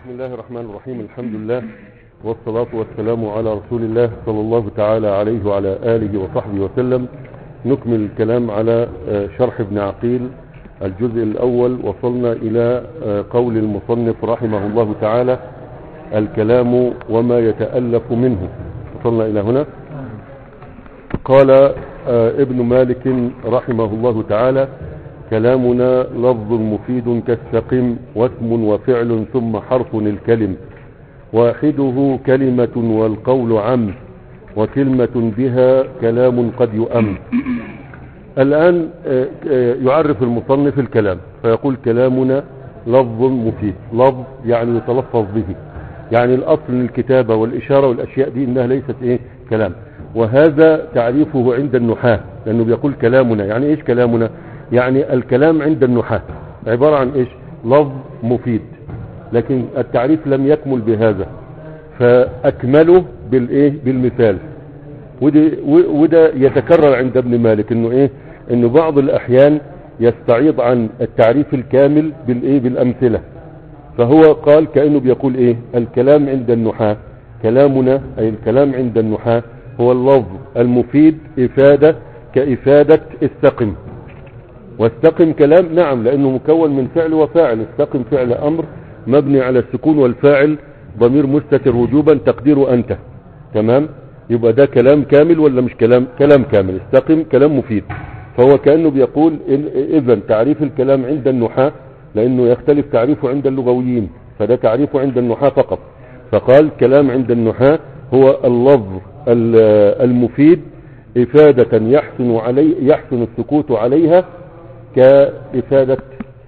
بسم الله الرحمن الرحيم الحمد لله والصلاة والسلام على رسول الله صلى الله تعالى عليه وعلى آله وصحبه وسلم نكمل الكلام على شرح ابن عقيل الجزء الأول وصلنا إلى قول المصنف رحمه الله تعالى الكلام وما يتألف منه وصلنا إلى هنا قال ابن مالك رحمه الله تعالى كلامنا لفظ مفيد كالسقم واسم وفعل ثم حرف الكلم واحده كلمة والقول عم وكلمة بها كلام قد يؤم الآن يعرف المصنف الكلام فيقول كلامنا لفظ مفيد لفظ يعني يتلفظ به يعني الأصل الكتابة والإشارة والأشياء دي إنها ليست إيه كلام وهذا تعريفه عند النحاة لأنه بيقول كلامنا يعني إيش كلامنا يعني الكلام عند النحاة عبارة عن إيش لفظ مفيد لكن التعريف لم يكمل بهذا فأكمله بالإيه بالمثال وده, وده يتكرر عند ابن مالك انه ايه انه بعض الاحيان يستعيض عن التعريف الكامل بالايه بالامثله فهو قال كانه بيقول ايه الكلام عند النحاة كلامنا اي الكلام عند النحاة هو اللفظ المفيد افاده كافاده استقم واستقم كلام نعم لانه مكون من فعل وفاعل استقم فعل امر مبني على السكون والفاعل ضمير مستتر وجوبا تقدير انت تمام يبقى ده كلام كامل ولا مش كلام كلام كامل استقم كلام مفيد فهو كأنه بيقول اذا تعريف الكلام عند النحاة لانه يختلف تعريفه عند اللغويين فده تعريفه عند النحاة فقط فقال كلام عند النحاة هو اللفظ المفيد افادة يحسن علي يحسن السكوت عليها كافادة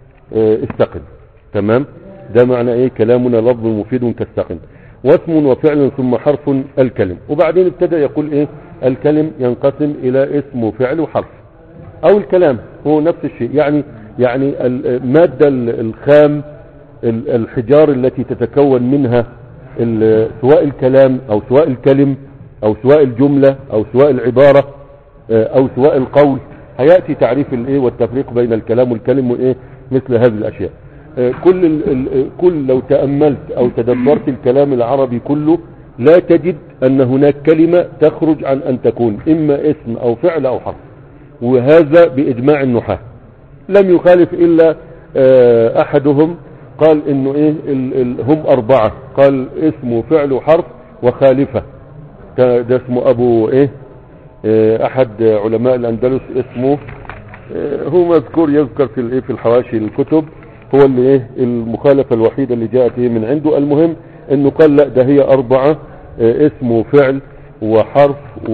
استقم تمام ده معنى ايه كلامنا لفظ مفيد كاستقم واسم وفعل ثم حرف الكلم وبعدين ابتدى يقول ايه الكلم ينقسم الى اسم وفعل وحرف او الكلام هو نفس الشيء يعني يعني المادة الخام الحجار التي تتكون منها سواء الكلام او سواء الكلم او سواء الجملة او سواء العبارة او سواء القول هيأتي تعريف الايه والتفريق بين الكلام والكلم وايه مثل هذه الاشياء كل ال ال كل لو تأملت او تدبرت الكلام العربي كله لا تجد ان هناك كلمة تخرج عن ان تكون اما اسم او فعل او حرف وهذا باجماع النحاة لم يخالف الا احدهم قال انه ايه ال ال هم اربعة قال اسم وفعل وحرف وخالفة ده اسمه ابو ايه احد علماء الاندلس اسمه هو مذكور يذكر في الايه في الحواشي الكتب هو اللي ايه المخالفة الوحيدة اللي جاءت ايه من عنده المهم انه قال لا ده هي اربعة اسم وفعل وحرف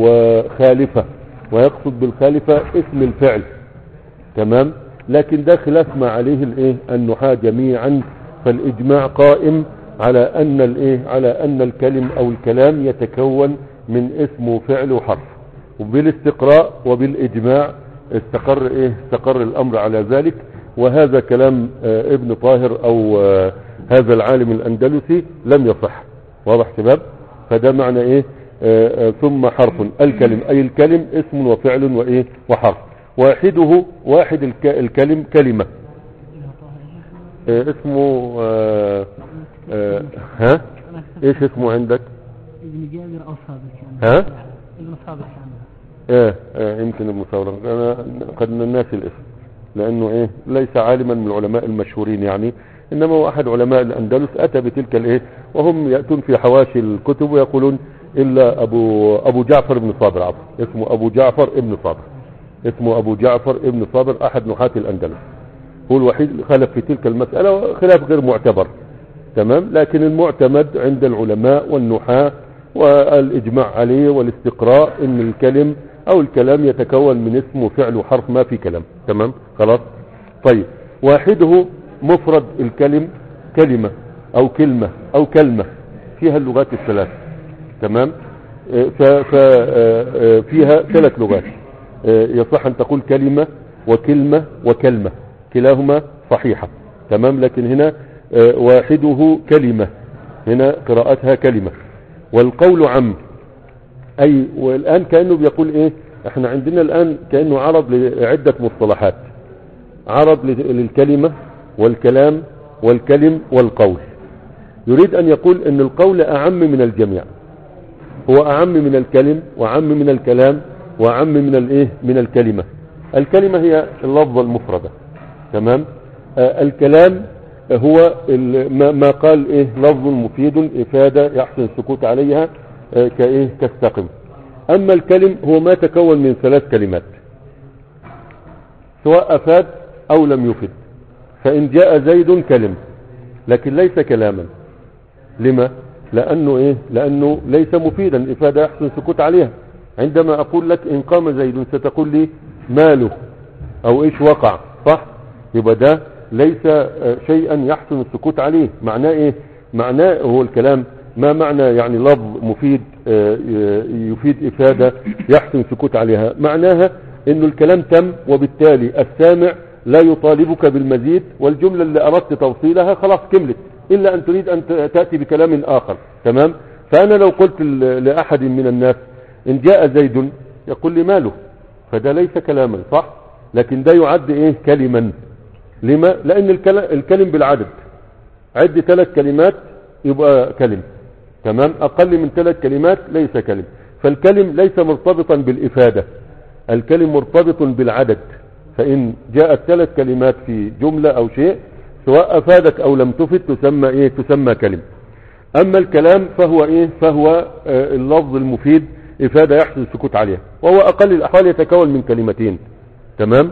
وخالفة ويقصد بالخالفة اسم الفعل تمام لكن ده خلاف ما عليه الايه النحاة جميعا فالاجماع قائم على ان الايه على ان الكلم او الكلام يتكون من اسم وفعل وحرف وبالاستقراء وبالاجماع استقر ايه استقر الامر على ذلك وهذا كلام ابن طاهر او هذا العالم الاندلسي لم يصح واضح شباب فده معنى ايه ثم حرف الكلم اي الكلم اسم وفعل وايه وحرف واحده واحد الكلم كلمة اسمه ها ايش اسمه عندك ابن جابر او صابر ها ابن صابر ايه, ايه يمكن ابن صابر انا قد ناسي الاسم لانه ايه ليس عالما من العلماء المشهورين يعني انما هو احد علماء الاندلس اتى بتلك الايه وهم يأتون في حواشي الكتب ويقولون الا ابو ابو جعفر ابن صابر عفوا اسمه ابو جعفر ابن صابر اسمه ابو جعفر ابن صابر احد نحاة الاندلس هو الوحيد اللي خالف في تلك المسألة خلاف غير معتبر تمام لكن المعتمد عند العلماء والنحاة والاجماع عليه والاستقراء ان الكلم او الكلام يتكون من اسم وفعل وحرف ما في كلام تمام خلاص طيب واحده مفرد الكلم كلمة او كلمة او كلمة فيها اللغات الثلاث تمام ففيها ثلاث لغات يصح ان تقول كلمة وكلمة وكلمة كلاهما صحيحة تمام لكن هنا واحده كلمة هنا قراءتها كلمة والقول عم اي والان كأنه بيقول ايه احنا عندنا الان كأنه عرض لعدة مصطلحات عرض للكلمة والكلام والكلم والقول يريد أن يقول أن القول أعم من الجميع هو أعم من الكلم وأعم من الكلام وأعم من الإيه من الكلمة الكلمة هي اللفظة المفردة تمام آه الكلام هو ال- ما ما قال إيه لفظ مفيد إفادة يحسن السكوت عليها آه كإيه كاستقم أما الكلم هو ما تكون من ثلاث كلمات سواء أفاد أو لم يفد فإن جاء زيد كلم لكن ليس كلاما لما لأنه إيه لأنه ليس مفيدا إفادة يحسن السكوت عليها عندما أقول لك إن قام زيد ستقول لي ماله أو إيش وقع صح يبقى ده ليس آه، شيئا يحسن السكوت عليه معناه إيه معناه هو الكلام ما معنى يعني لفظ مفيد آه، يفيد إفادة يحسن السكوت عليها معناها إنه الكلام تم وبالتالي السامع لا يطالبك بالمزيد والجملة اللي أردت توصيلها خلاص كملت إلا أن تريد أن ت- تأتي بكلام آخر تمام فأنا لو قلت ل- لأحد من الناس إن جاء زيد يقول لي ماله فده ليس كلاما صح لكن ده يعد إيه كلما لما لأن الكل- الكلم بالعدد عد ثلاث كلمات يبقى كلم تمام أقل من ثلاث كلمات ليس كلم فالكلم ليس مرتبطا بالإفادة الكلم مرتبط بالعدد فإن جاءت ثلاث كلمات في جملة أو شيء سواء أفادت أو لم تفد تسمى إيه تسمى كلم أما الكلام فهو إيه فهو آه، اللفظ المفيد إفادة يحصل السكوت عليها وهو أقل الأحوال يتكون من كلمتين تمام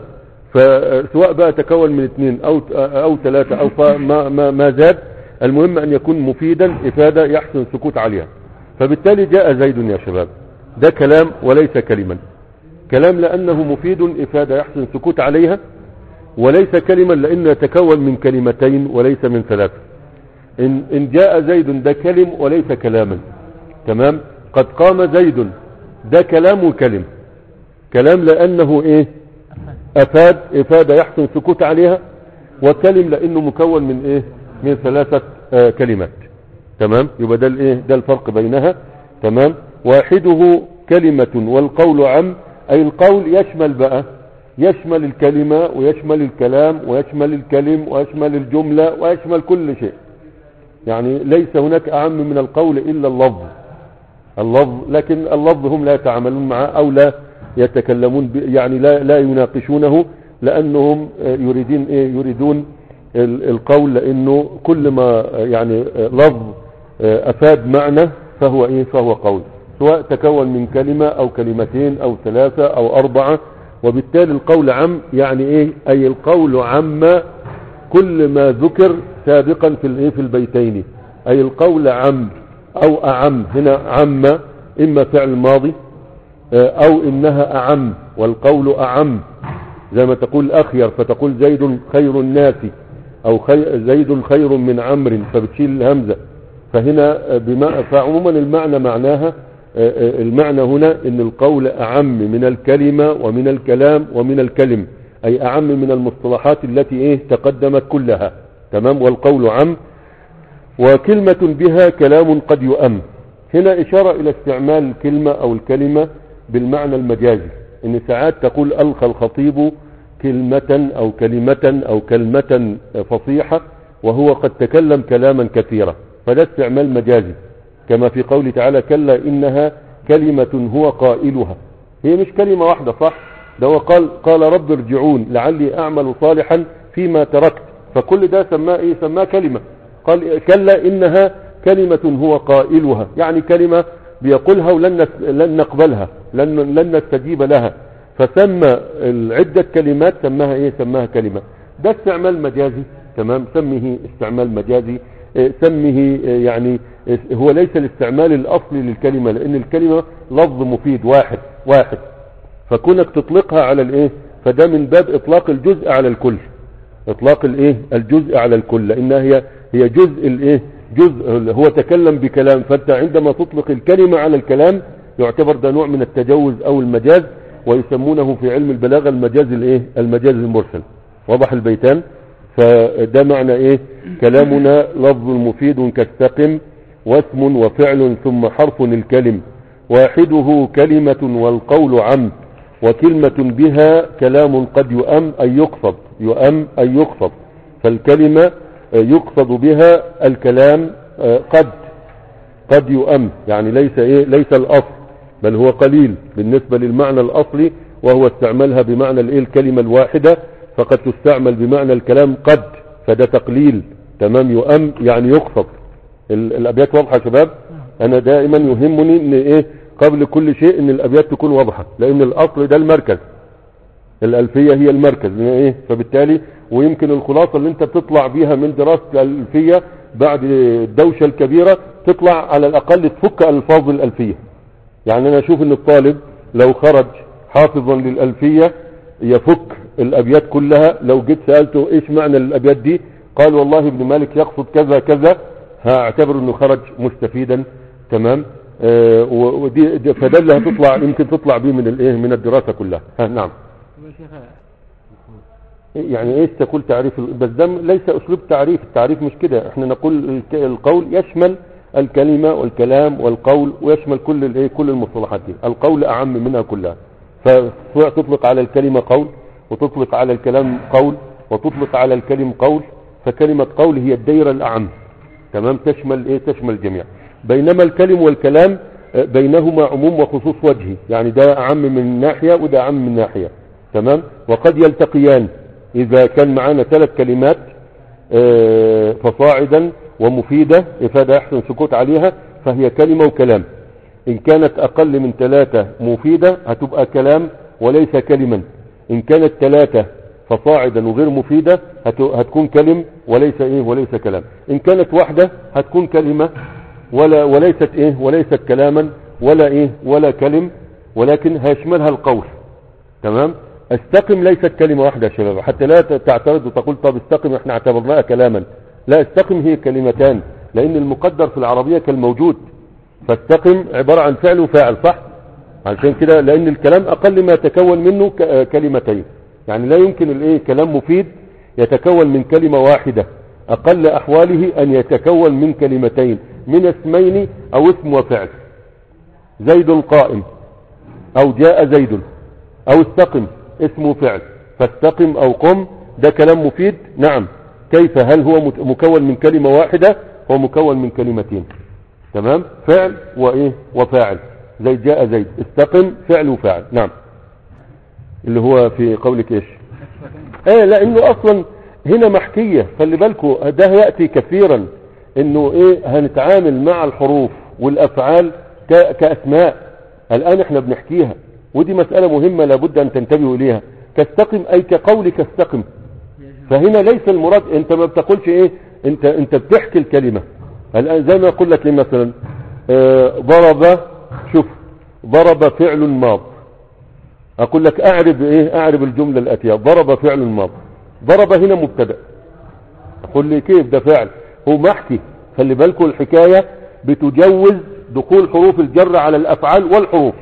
فسواء بقى تكون من اثنين أو أو ثلاثة أو فما ما, ما زاد المهم أن يكون مفيدا إفادة يحسن السكوت عليها فبالتالي جاء زيد يا شباب ده كلام وليس كلما كلام لأنه مفيد إفادة يحسن السكوت عليها وليس كلما لأنه يتكون من كلمتين وليس من ثلاثة إن, إن جاء زيد ده كلم وليس كلاما تمام قد قام زيد ده كلام وكلم كلام لأنه إيه أفاد إفادة يحسن سكوت عليها وكلم لأنه مكون من إيه من ثلاثة آه كلمات تمام يبقى ده الإيه ده الفرق بينها تمام واحده كلمة والقول عم أي القول يشمل بقى يشمل الكلمة ويشمل الكلام ويشمل الكلم ويشمل الجملة ويشمل كل شيء يعني ليس هناك أعم من القول إلا اللفظ اللفظ لكن اللفظ هم لا يتعاملون معه أو لا يتكلمون ب- يعني لا لا يناقشونه لأنهم آه، يريدين إيه يريدون ال- القول لأنه كل ما آه، يعني آه، لفظ آه، أفاد معنى فهو إيه فهو قول سواء تكون من كلمة أو كلمتين أو ثلاثة أو أربعة وبالتالي القول عم يعني إيه أي القول عم كل ما ذكر سابقا في الايه في البيتين اي القول عم او اعم هنا عم اما فعل ماضي آه، او انها اعم والقول اعم زي ما تقول اخير فتقول زيد خير الناس او خي زيد خير من عمرو فبتشيل الهمزه فهنا آه، بما فعموما المعنى معناها آه، آه، المعنى هنا ان القول اعم من الكلمه ومن الكلام ومن الكلم أي أعم من المصطلحات التي إيه تقدمت كلها تمام والقول عم وكلمة بها كلام قد يؤم هنا إشارة إلى استعمال الكلمة أو الكلمة بالمعنى المجازي إن ساعات تقول ألقى الخطيب كلمة أو كلمة أو كلمة فصيحة وهو قد تكلم كلاما كثيرا فده استعمال مجازي كما في قوله تعالى كلا إنها كلمة هو قائلها هي مش كلمة واحدة صح ده هو قال قال رب ارجعون لعلي اعمل صالحا فيما تركت فكل ده سماه ايه سماه كلمة قال كلا انها كلمة هو قائلها يعني كلمة بيقولها ولن نس- لن نقبلها لن لن نستجيب لها فسمى عدة كلمات سماها ايه سماها كلمة ده استعمال مجازي تمام سمه استعمال مجازي إيه، سمه إيه، يعني إيه، هو ليس الاستعمال الاصلي للكلمة لان الكلمة لفظ مفيد واحد واحد فكونك تطلقها على الايه فده من باب اطلاق الجزء على الكل اطلاق الايه الجزء على الكل لانها هي هي جزء الايه جزء هو تكلم بكلام فانت عندما تطلق الكلمة على الكلام يعتبر ده نوع من التجوز او المجاز ويسمونه في علم البلاغة المجاز الايه المجاز المرسل واضح البيتان فده معنى ايه كلامنا لفظ مفيد كالسقم واسم وفعل ثم حرف الكلم واحده كلمة والقول عم وكلمة بها كلام قد يؤم أي يقصد يؤم أي يقصد فالكلمة يقصد بها الكلام آه، قد قد يؤم يعني ليس ايه ليس الاصل بل هو قليل بالنسبة للمعنى الاصلي وهو استعملها بمعنى الايه الكلمة الواحدة فقد تستعمل بمعنى الكلام قد فده تقليل تمام يؤم يعني يخفض ال- الابيات واضحة يا شباب انا دائما يهمني ان ايه قبل كل شيء ان الابيات تكون واضحة لان الاصل ده المركز الألفية هي المركز من ايه فبالتالي ويمكن الخلاصة اللي انت بتطلع بيها من دراسة الألفية بعد الدوشة الكبيرة تطلع على الأقل تفك ألفاظ الألفية يعني أنا أشوف أن الطالب لو خرج حافظا للألفية يفك الأبيات كلها لو جيت سألته إيش معنى الأبيات دي قال والله ابن مالك يقصد كذا كذا هاعتبر أنه خرج مستفيدا تمام آه و- ودي دي- فده اللي هتطلع يمكن تطلع بيه من الايه من الدراسة كلها ها نعم يا شيخ يعني ايش تقول تعريف ال- بس ده ليس اسلوب تعريف التعريف مش كده احنا نقول الك- القول يشمل الكلمة والكلام والقول ويشمل كل الايه كل المصطلحات دي القول اعم منها كلها فسواء تطلق على الكلمة قول وتطلق على الكلام قول وتطلق على الكلم قول فكلمة قول هي الدائرة الاعم تمام تشمل ايه تشمل الجميع بينما الكلم والكلام آه، بينهما عموم وخصوص وجهي يعني ده اعم من ناحية وده اعم من ناحية تمام وقد يلتقيان اذا كان معانا ثلاث كلمات آه، فصاعدا ومفيدة افادة احسن سكوت عليها فهي كلمة وكلام ان كانت اقل من ثلاثة مفيدة هتبقى كلام وليس كلما ان كانت ثلاثة فصاعدا وغير مفيدة هت- هتكون كلم وليس ايه وليس كلام ان كانت واحدة هتكون كلمة ولا وليست ايه وليست كلاما ولا ايه ولا كلم ولكن هيشملها القول تمام استقم ليست كلمة واحدة يا شباب حتى لا تعترض وتقول طب استقم احنا اعتبرناها كلاما لا استقم هي كلمتان لان المقدر في العربية كالموجود فاستقم عبارة عن فعل وفاعل صح عشان كده لان الكلام اقل ما يتكون منه ك- آه كلمتين يعني لا يمكن الايه كلام مفيد يتكون من كلمة واحدة اقل احواله ان يتكون من كلمتين من اسمين او اسم وفعل زيد قائم او جاء زيد او استقم اسمه فعل فاستقم او قم ده كلام مفيد نعم كيف هل هو مت- مكون من كلمة واحدة هو مكون من كلمتين تمام فعل وايه وفاعل زي جاء زيد استقم فعل وفاعل نعم اللي هو في قولك ايش ايه لانه اصلا هنا محكية خلي بالكوا ده يأتي كثيرا انه ايه هنتعامل مع الحروف والافعال ك- كاسماء الان احنا بنحكيها ودي مسألة مهمة لابد ان تنتبهوا اليها كاستقم اي كقولك استقم فهنا ليس المراد انت ما بتقولش ايه انت انت بتحكي الكلمة الان زي ما اقول لك ايه مثلا آه، ضرب شوف ضرب فعل ماض اقول لك اعرب ايه اعرب الجملة الاتية ضرب فعل ماض ضرب هنا مبتدا اقول لي كيف ده فعل هو محكي خلي بالكم الحكاية بتجوز دخول حروف الجر على الافعال والحروف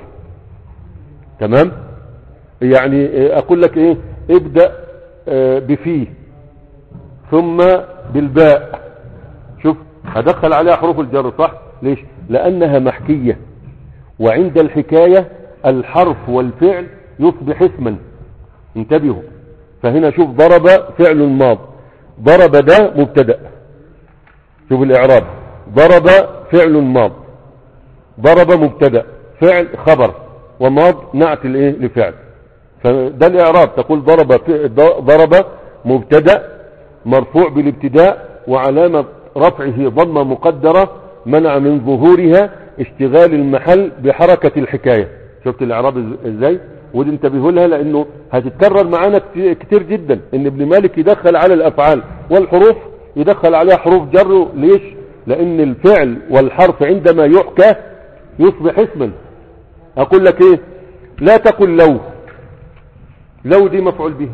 تمام يعني آه، اقول لك ايه ابدأ آه، بفيه ثم بالباء شوف هدخل عليها حروف الجر صح ليش لانها محكية وعند الحكاية الحرف والفعل يصبح اسما انتبهوا فهنا شوف ضرب فعل ماض ضرب ده مبتدا شوف الاعراب ضرب فعل ماض ضرب مبتدا فعل خبر وماض نعت الايه لفعل فده الاعراب تقول ضرب ف- ضرب مبتدا مرفوع بالابتداء وعلامة رفعه ضمة مقدرة منع من ظهورها اشتغال المحل بحركة الحكاية شفت الاعراب إز- ازاي ودي انتبهوا لها لانه هتتكرر معانا كتير- كتير جدا ان ابن مالك يدخل على الافعال والحروف يدخل عليها حروف جر ليش لان الفعل والحرف عندما يحكى يصبح اسما اقول لك ايه لا تقل لو لو دي مفعول به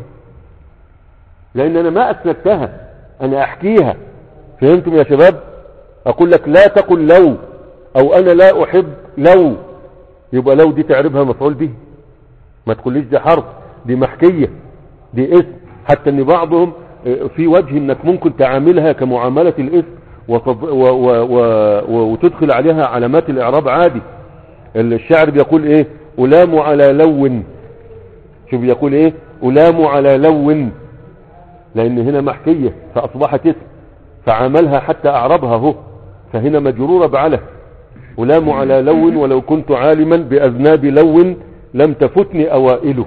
لان انا ما اسندتها انا احكيها فهمتم يا شباب اقول لك لا تقل لو او انا لا احب لو يبقى لو دي تعربها مفعول به ما تقوليش دي حرف دي محكية دي اسم حتى ان بعضهم آه، في وجه انك ممكن تعاملها كمعاملة الاسم وتض... و... و... و... و... وتدخل عليها علامات الاعراب عادي الشاعر بيقول ايه ألام على لو شوف بيقول ايه ألام على لو لان هنا محكية فاصبحت اسم فعاملها حتى اعربها هو فهنا مجرورة بعله ولام على لو ولو كنت عالما بأذناب لو لم تفتني أوائله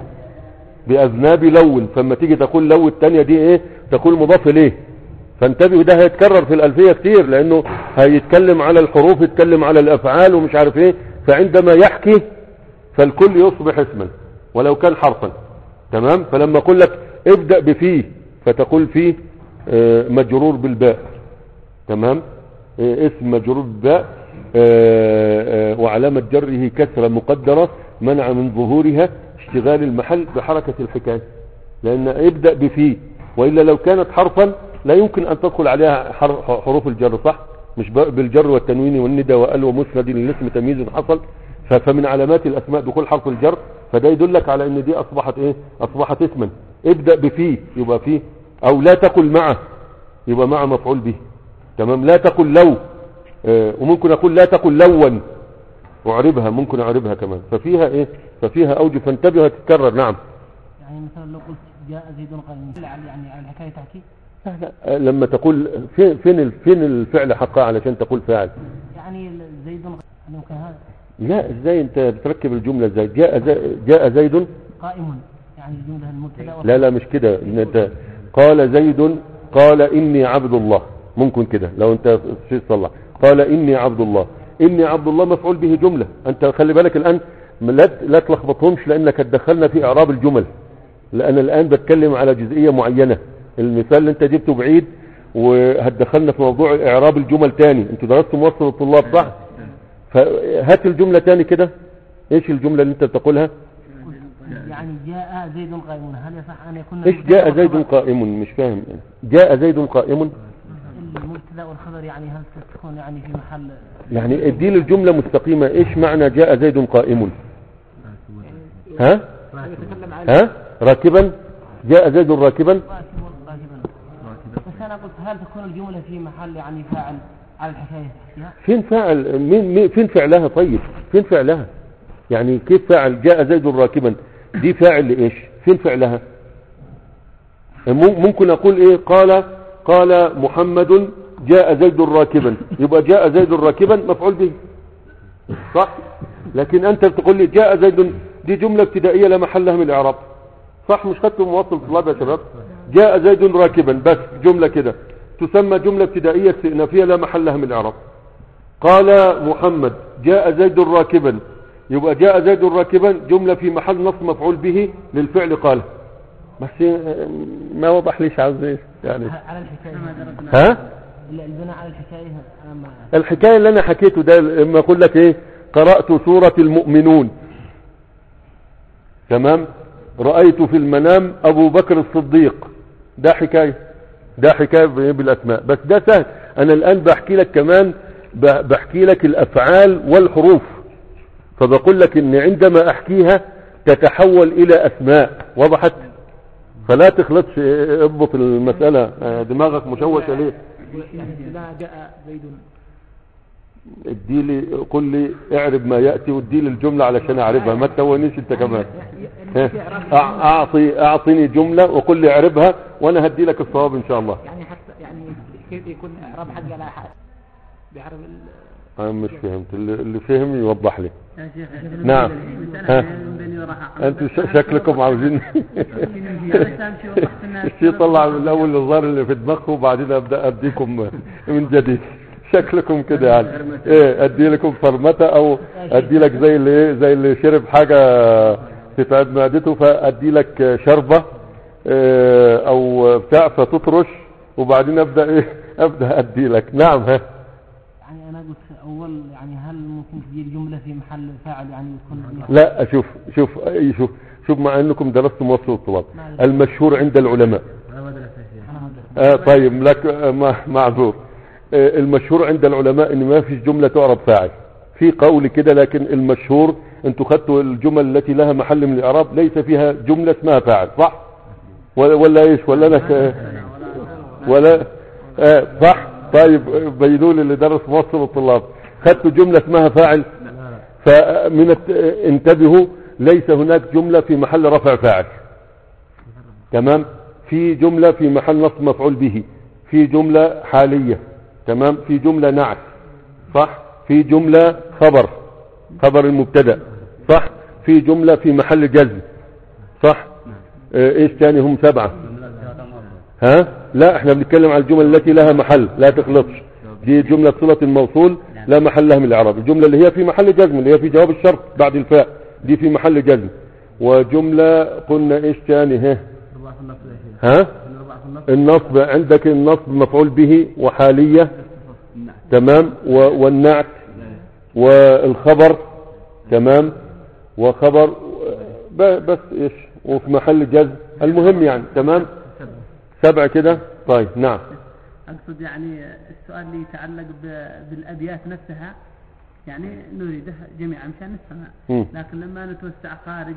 بأذناب لو فما تيجي تقول لو التانية دي ايه تقول مضاف اليه فانتبهوا ده هيتكرر في الألفية كتير لأنه هيتكلم على الحروف يتكلم على الأفعال ومش عارف ايه فعندما يحكي فالكل يصبح اسما ولو كان حرفا تمام فلما اقول لك ابدأ بفيه فتقول فيه آه، مجرور بالباء تمام آه، اسم مجرور بالباء آه، آه، وعلامة جره كسرة مقدرة منع من ظهورها اشتغال المحل بحركة الحكاية لأن ابدأ بفيه وإلا لو كانت حرفا لا يمكن أن تدخل عليها حر- حروف الجر صح مش ب- بالجر والتنوين والندى وال ومسند للاسم تمييز حصل ف- فمن علامات الأسماء دخول حرف الجر فده يدلك على ان دي أصبحت ايه أصبحت اسما ابدأ بفيه يبقى فيه أو لا تقل معه يبقى مع مفعول به تمام لا تقل لو آه، وممكن أقول لا تقل لون أعربها ممكن أعربها كمان ففيها ايه ففيها أوجه فانتبه تتكرر نعم يعني مثلا لو قلت جاء زيد قائم يعني على الحكاية تحكي لا لا لما تقول فين فين ال- فين الفعل حقها علشان تقول فاعل يعني زيد ممكن هذا لا ازاي انت بتركب الجمله ازاي جاء زي جاء زيد قائم يعني الجملة المبتدا لا لا مش كده ان انت قال زيد قال اني عبد الله ممكن كده لو انت في صلح قال اني عبد الله اني عبد الله مفعول به جمله انت خلي بالك الان لا لا تلخبطهمش لانك هتدخلنا في اعراب الجمل لان الان بتكلم على جزئيه معينه المثال اللي انت جبته بعيد وهتدخلنا في موضوع اعراب الجمل تاني انتوا درستوا موصل الطلاب صح فهات الجمله تاني كده ايش الجمله اللي انت بتقولها يعني جاء زيد قائم هل يصح أن يكون ايش جاء زيد قائم مش فاهم جاء زيد قائم المبتدا والخبر يعني هل تكون يعني في محل يعني ادي لي الجمله مستقيمه ايش معنى جاء زيد قائم ها يتكلم عن ها راكبا جاء زيد راكبا راكب راكبا بس أنا قلت هل تكون الجملة في محل يعني فاعل على الحكاية تحتها فين فاعل مين مين فين فعلها طيب فين فعلها يعني كيف فاعل جاء زيد راكبا دي فاعل لايش فين فعلها مم- ممكن اقول ايه قال قال محمد جاء زيد راكبا يبقى جاء زيد راكبا مفعول به صح لكن انت بتقول لي جاء زيد دي جملة ابتدائية لا محل لها من الاعراب صح مش خدتم موصل طلاب يا شباب جاء زيد راكبا بس جملة كده تسمى جملة ابتدائية استئنافية لا محل لها من الاعراب قال محمد جاء زيد راكبا يبقى جاء زيد راكبا جملة في محل نصب مفعول به للفعل قال بس آه، ما وضح ليش عاوز ايش يعني على الحكاية ها البناء على الحكاية أنا ما الحكاية اللي انا حكيته ده لما اقول لك ايه قرأت سورة المؤمنون تمام رأيت في المنام ابو بكر الصديق ده حكاية ده حكاية ب- بالاسماء بس ده سهل انا الان بحكي لك كمان ب- بحكي لك الافعال والحروف فبقول لك ان عندما احكيها تتحول الى اسماء وضحت فلا تخلطش إيه، اضبط المسألة آه، دماغك مشوشة ليه لا جاء زيد ادي لي قل لي اعرب ما ياتي وادي لي الجمله علشان اعرفها ما تتونيش انت كمان ها؟ أع- اعطي اعطيني جمله وقل لي اعربها وانا هدي لك الصواب ان شاء الله يعني حتى يعني كيف يكون اعراب حق على حال بيعرف ال- انا مش فهمت اللي اللي فهم يوضح لي يا شيخ نعم ها انتوا ش- شكلكم عاوزين الشيء طلع من الاول الظاهر اللي في دماغكم وبعدين ابدا اديكم من جديد شكلكم كده يعني ايه ادي لكم فرمته او ادي لك زي اللي ايه زي اللي شرب حاجه تتعب معدته فادي لك شربه اه، او بتاع فتطرش وبعدين ابدا ايه ابدا ادي لك نعم ها يعني انا قلت اول يعني هل ممكن تجي الجمله في محل فاعل يعني يكون لا شوف شوف أي شوف شوف مع انكم درستم وصف الطلاب المشهور عند العلماء انا ما آه طيب لك آه ما- معذور آه المشهور عند العلماء ان ما فيش جملة تعرب فاعل في قول كده لكن المشهور انتوا خدتوا الجمل التي لها محل من الاعراب ليس فيها جملة اسمها فاعل صح ولا, ولا ايش ولا انا ك- ولا آه صح طيب آه، بينوا لي اللي درس موصل الطلاب خدتوا جملة اسمها فاعل فمن الت- آه، انتبهوا ليس هناك جملة في محل رفع فاعل تمام في جملة في محل نصب مفعول به في جملة حالية تمام في جملة نعت صح في جملة خبر خبر المبتدا صح في جملة في محل جزم صح آه، ايش تاني هم سبعة ها لا احنا بنتكلم على الجمل التي لها محل لا تخلطش دي جملة صلة الموصول لا محل لها من الاعراب الجملة اللي هي في محل جزم اللي هي في جواب الشرط بعد الفاء دي في محل جزم وجملة قلنا ايش تاني ها ربع في النص يا شيخ ها ربع في النص النصب عندك النصب مفعول به وحالية تمام و- والنعت والخبر تمام وخبر ب- بس ايش وفي محل جزم المهم يعني تمام سبع كده طيب نعم أقصد يعني السؤال اللي يتعلق ب- بالأبيات نفسها يعني نريده جميعا مشان نفهمها مم. لكن لما نتوسع خارج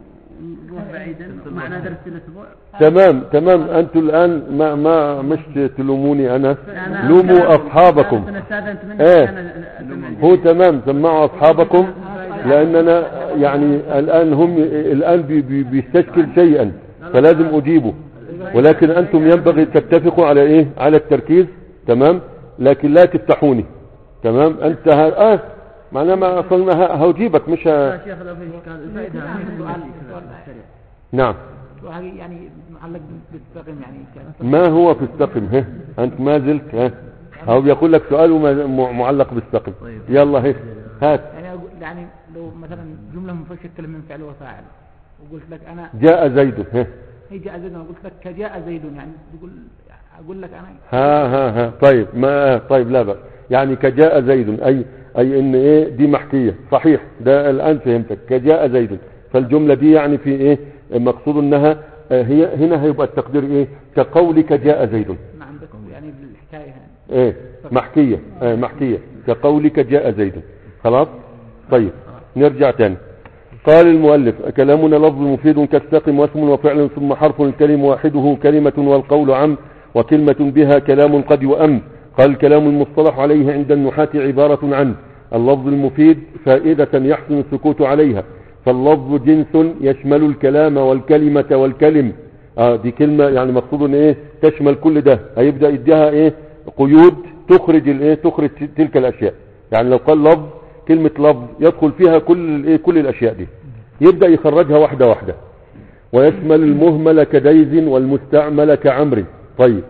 ونروح بعيدا معنا درس الأسبوع تمام تمام انتوا الان ما ما مش تلوموني انا أنا- لوموا أنا- اصحابكم أنا استاذنت منك إيه. عشان أسمع هو تمام سمعوا اصحابكم لاننا يعني الان هم الان بي بي بيستشكل شيئا فلازم اجيبه ولكن انتم ينبغي تتفقوا على ايه على التركيز تمام لكن لا تفتحوني تمام انت ها اه معناه ما اصلنا ه- هجيبك مش ه... يا شيخ لو في اشكال الفائده في سؤال سؤال سريع نعم سؤال يعني معلق بالتقييم يعني كان ما هو في السقم ها انت ما زلت ها او بيقول لك سؤال وما- م- معلق بالسقم يلا هي هات يعني أقول يعني لو مثلا جمله مفشكله من فعل وفاعل وقلت لك انا جاء زيد ها هي جاء زيد انا قلت لك كجاء زيد يعني تقول اقول لك انا ها ها ها طيب ما طيب لا بأس يعني كجاء زيد اي اي ان ايه دي محكية صحيح ده الان فهمتك كجاء زيد فالجملة دي يعني في ايه مقصود انها آه، هي هنا هيبقى التقدير ايه كقولك جاء زيد ما عندك يعني بالحكايه يعني ايه محكية آه محكية كقولك جاء زيد خلاص طيب نرجع تاني قال المؤلف كلامنا لفظ مفيد كالساقم واسم وفعل ثم حرف الكلم واحده كلمة والقول عم وكلمة بها كلام قد يؤم قال الكلام المصطلح عليه عند النحاة عبارة عن اللفظ المفيد فائدة يحسن السكوت عليها فاللفظ جنس يشمل الكلام والكلمة والكلم آه دي كلمة يعني مقصود ان ايه تشمل كل ده هيبدأ يديها ايه قيود تخرج الايه تخرج تلك الاشياء يعني لو قال لفظ كلمة لفظ يدخل فيها كل الايه كل الاشياء دي يبدأ يخرجها واحدة واحدة ويشمل المهمل كديز والمستعمل كعمر طيب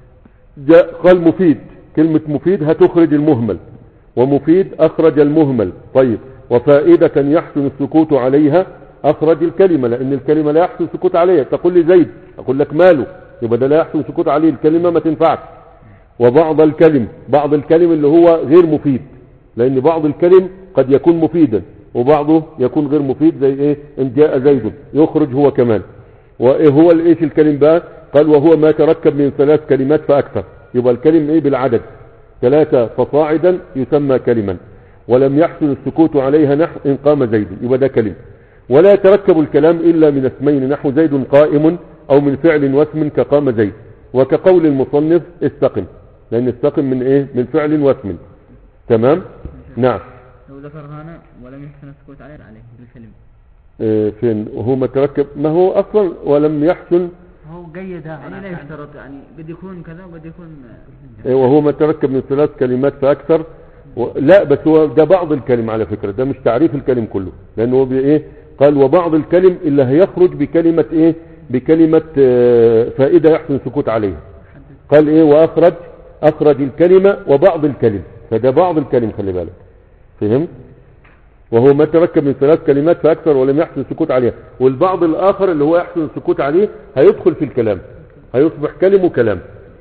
جاء قال مفيد كلمة مفيد هتخرج المهمل ومفيد أخرج المهمل طيب وفائدة يحسن السكوت عليها أخرج الكلمة لأن الكلمة لا يحسن السكوت عليها تقول لي زيد أقول لك ماله يبقى ده لا يحسن السكوت عليه الكلمة ما تنفعش وبعض الكلم بعض الكلم اللي هو غير مفيد لأن بعض الكلم قد يكون مفيدا وبعضه يكون غير مفيد زي ايه ان جاء زيد يخرج هو كمان وايه هو الايش الكلم بقى قال وهو ما تركب من ثلاث كلمات فاكثر يبقى الكلم ايه بالعدد ثلاثة فصاعدا يسمى كلما ولم يحسن السكوت عليها نحو ان قام زيد يبقى ده كلم ولا يتركب الكلام الا من اسمين نحو زيد قائم او من فعل واسم كقام زيد وكقول المصنف استقم لان استقم من ايه من فعل واسم تمام نعم لو ذكر هنا ولم يحسن السكوت عليه عليه بالكلمة آه، فين وهو متركب ما هو اصلا ولم يحسن هو قيدها يعني لا هناك يشترط يعني قد يكون كذا وقد يكون آه، وهو متركب من ثلاث كلمات فاكثر و... لا بس هو ده بعض الكلم على فكرة ده مش تعريف الكلم كله لانه هو بي- ايه قال وبعض الكلم اللي هيخرج بكلمة ايه بكلمة آه، فائدة يحسن السكوت عليها قال ايه واخرج اخرج الكلمة وبعض الكلم فده بعض الكلم خلي بالك فهمت وهو ما تركب من ثلاث كلمات فاكثر ولم يحسن السكوت عليها والبعض الاخر اللي هو يحسن السكوت عليه هيدخل في الكلام هيصبح كلم وكلام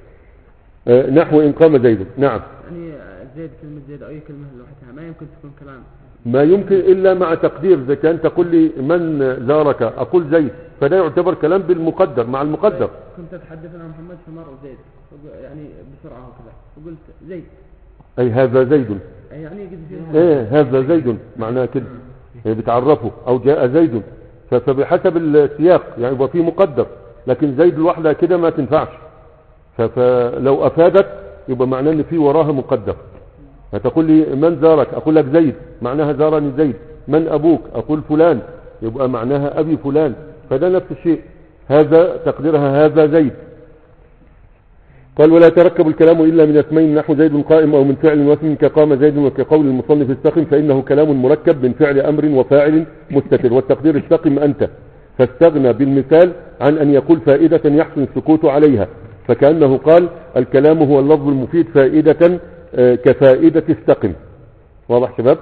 آه، نحو ان قام زيد نعم يعني زيد كلمة زيد أو أي كلمة لوحدها ما يمكن تكون كلام ما يمكن الا مع تقدير اذا كان تقول لي من زارك اقول زيد فده يعتبر كلام بالمقدر مع المقدر كنت أتحدث عن محمد فمر زيد فق- يعني بسرعة وكذا فقلت زيد اي هذا زيد يعني قد فيها ايه هذا زيد معناه كده هي بتعرفه او جاء زيد ف- فبحسب السياق يعني يبقى فيه مقدر لكن زيد لوحدها كده ما تنفعش ف- فلو افادت يبقى معناه ان في وراها مقدر فتقول لي من زارك اقول لك زيد معناها زارني زيد من ابوك اقول فلان يبقى معناها ابي فلان فده نفس الشيء هذا تقديرها هذا زيد قال ولا يتركب الكلام إلا من اسمين نحو زيد قائم أو من فعل واسم كقام زيد وكقول المصنف استقم فإنه كلام مركب من فعل أمر وفاعل مستتر والتقدير استقم أنت فاستغنى بالمثال عن أن يقول فائدة يحسن السكوت عليها فكأنه قال الكلام هو اللفظ المفيد فائدة آه، كفائدة استقم واضح شباب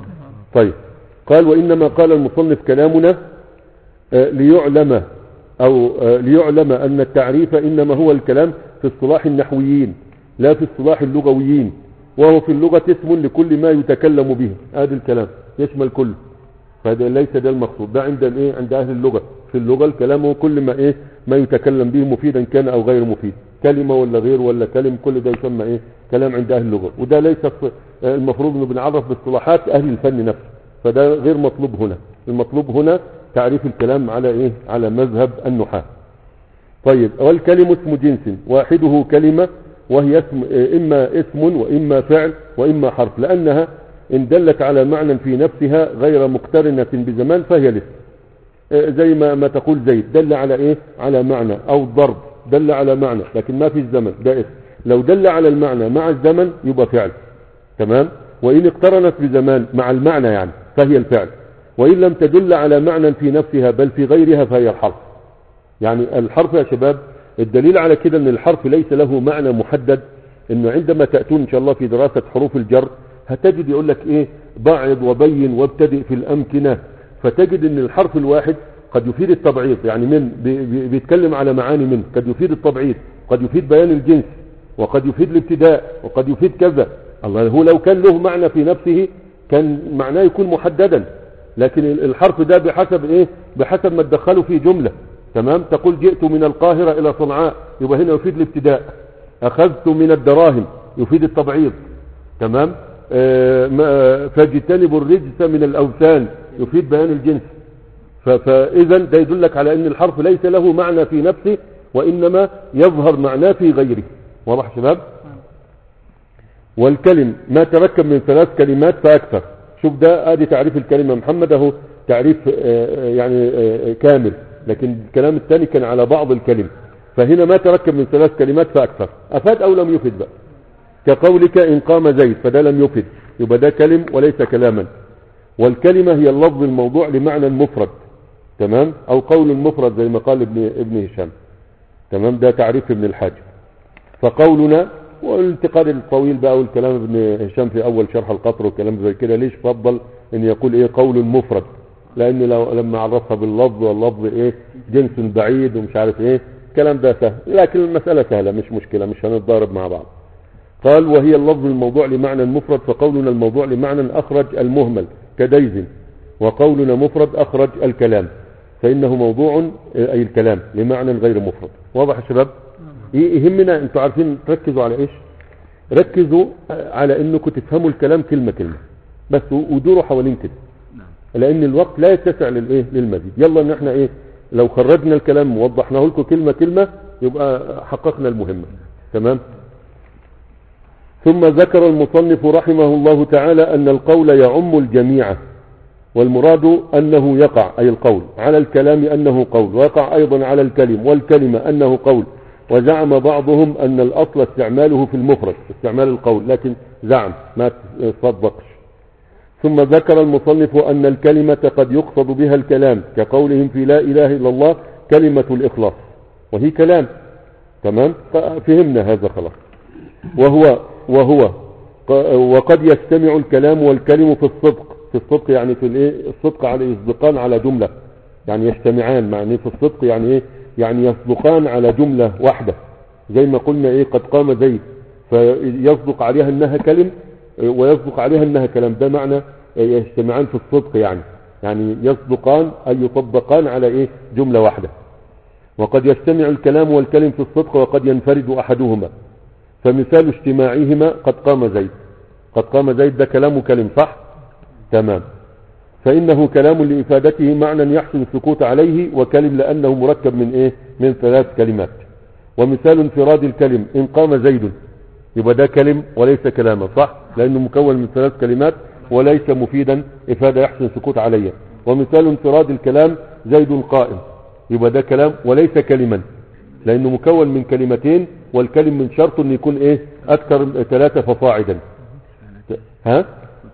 طيب قال وإنما قال المصنف كلامنا آه، ليعلم أو آه، ليعلم أن التعريف إنما هو الكلام في اصطلاح النحويين لا في اصطلاح اللغويين وهو في اللغة اسم لكل ما يتكلم به هذا الكلام يشمل كله فهذا ليس ده المقصود ده عند الايه عند اهل اللغة في اللغة الكلام هو كل ما ايه ما يتكلم به مفيدا كان او غير مفيد كلمة ولا غير ولا كلم كل ده يسمى ايه كلام عند اهل اللغة وده ليس ف- المفروض انه بنعرف باصطلاحات اهل الفن نفسه فده غير مطلوب هنا المطلوب هنا تعريف الكلام على ايه على مذهب النحاة طيب والكلم اسم جنس واحده كلمة وهي اسم إما اسم وإما فعل وإما حرف لأنها إن دلت على معنى في نفسها غير مقترنة بزمان فهي الاسم آه، زي ما, ما تقول زيد دل على إيه على معنى أو ضرب دل على معنى لكن ما في الزمن ده اسم لو دل على المعنى مع الزمن يبقى فعل تمام وإن اقترنت بزمان مع المعنى يعني فهي الفعل وإن لم تدل على معنى في نفسها بل في غيرها فهي الحرف يعني الحرف يا شباب الدليل على كده ان الحرف ليس له معنى محدد انه عندما تأتون ان شاء الله في دراسة حروف الجر هتجد يقول لك ايه بعض وبين وابتدئ في الامكنة فتجد ان الحرف الواحد قد يفيد التبعيض يعني من بي- بي- بيتكلم على معاني منه قد يفيد التبعيض قد يفيد بيان الجنس وقد يفيد الابتداء وقد يفيد كذا الله هو لو كان له معنى في نفسه كان معناه يكون محددا لكن الحرف ده بحسب ايه بحسب ما تدخله في جملة تمام تقول جئت من القاهرة الى صنعاء يبقى هنا يفيد الابتداء اخذت من الدراهم يفيد التبعيض تمام آه ما- فاجتنبوا الرجس من الاوثان يفيد بيان الجنس ف- فاذا ده يدلك على ان الحرف ليس له معنى في نفسه وانما يظهر معناه في غيره واضح يا شباب والكلم ما تركب من ثلاث كلمات فاكثر شوف ده ادي تعريف الكلمة محمد اهو تعريف آه، آه، يعني آه، كامل لكن الكلام الثاني كان على بعض الكلم فهنا ما تركب من ثلاث كلمات فاكثر افاد او لم يفد بقى كقولك ان قام زيد فده لم يفد يبقى ده كلم وليس كلاما والكلمة هي اللفظ الموضوع لمعنى مفرد تمام او قول مفرد زي ما قال ابن ابن هشام تمام ده تعريف ابن الحاج فقولنا والانتقاد الطويل بقى والكلام ابن هشام في اول شرح القطر والكلام زي كده ليش فضل ان يقول ايه قول مفرد لان لو لما عرفها باللفظ واللفظ ايه جنس بعيد ومش عارف ايه الكلام ده سهل لكن المسألة سهلة مش مشكلة مش هنتضارب مع بعض قال وهي اللفظ الموضوع لمعنى مفرد فقولنا الموضوع لمعنى اخرج المهمل كديز وقولنا مفرد اخرج الكلام فانه موضوع اي الكلام لمعنى غير مفرد واضح يا شباب يهمنا انتوا عارفين تركزوا على ايش ركزوا على انكم تفهموا الكلام كلمة كلمة بس ودوروا حوالين كده لان الوقت لا يتسع للايه للمزيد يلا ان احنا ايه لو خرجنا الكلام ووضحناه لكم كلمة كلمة يبقى حققنا المهمة تمام ثم ذكر المصنف رحمه الله تعالى ان القول يعم الجميع والمراد انه يقع اي القول على الكلام انه قول ويقع ايضا على الكلم والكلمة انه قول وزعم بعضهم ان الاصل استعماله في المفرد استعمال القول لكن زعم ما تصدقش ثم ذكر المصنف ان الكلمة قد يقصد بها الكلام كقولهم في لا اله الا الله كلمة الاخلاص وهي كلام تمام فهمنا هذا خلاص وهو وهو وقد يجتمع الكلام والكلم في الصدق في الصدق يعني في الايه الصدق على يصدقان على جملة يعني يجتمعان معني في الصدق يعني ايه يعني يصدقان على جملة واحدة زي ما قلنا ايه قد قام زيد فيصدق عليها انها كلم ويصدق عليها انها كلام ده معنى يجتمعان في الصدق يعني يعني يصدقان اي يطبقان على ايه جملة واحدة وقد يجتمع الكلام والكلم في الصدق وقد ينفرد احدهما فمثال اجتماعهما قد قام زيد قد قام زيد ده كلام وكلم صح تمام فإنه كلام لإفادته معنى يحسن السكوت عليه وكلم لأنه مركب من إيه من ثلاث كلمات ومثال انفراد الكلم إن قام زيد يبقى ده كلم وليس كلاما صح لأنه مكون من ثلاث كلمات وليس مفيدا إفادة يحسن السكوت عليه ومثال انفراد الكلام زيد قائم يبقى ده كلام وليس كلما لانه مكون من كلمتين والكلم من شرط انه يكون ايه اكثر من ثلاثة فصاعدا ها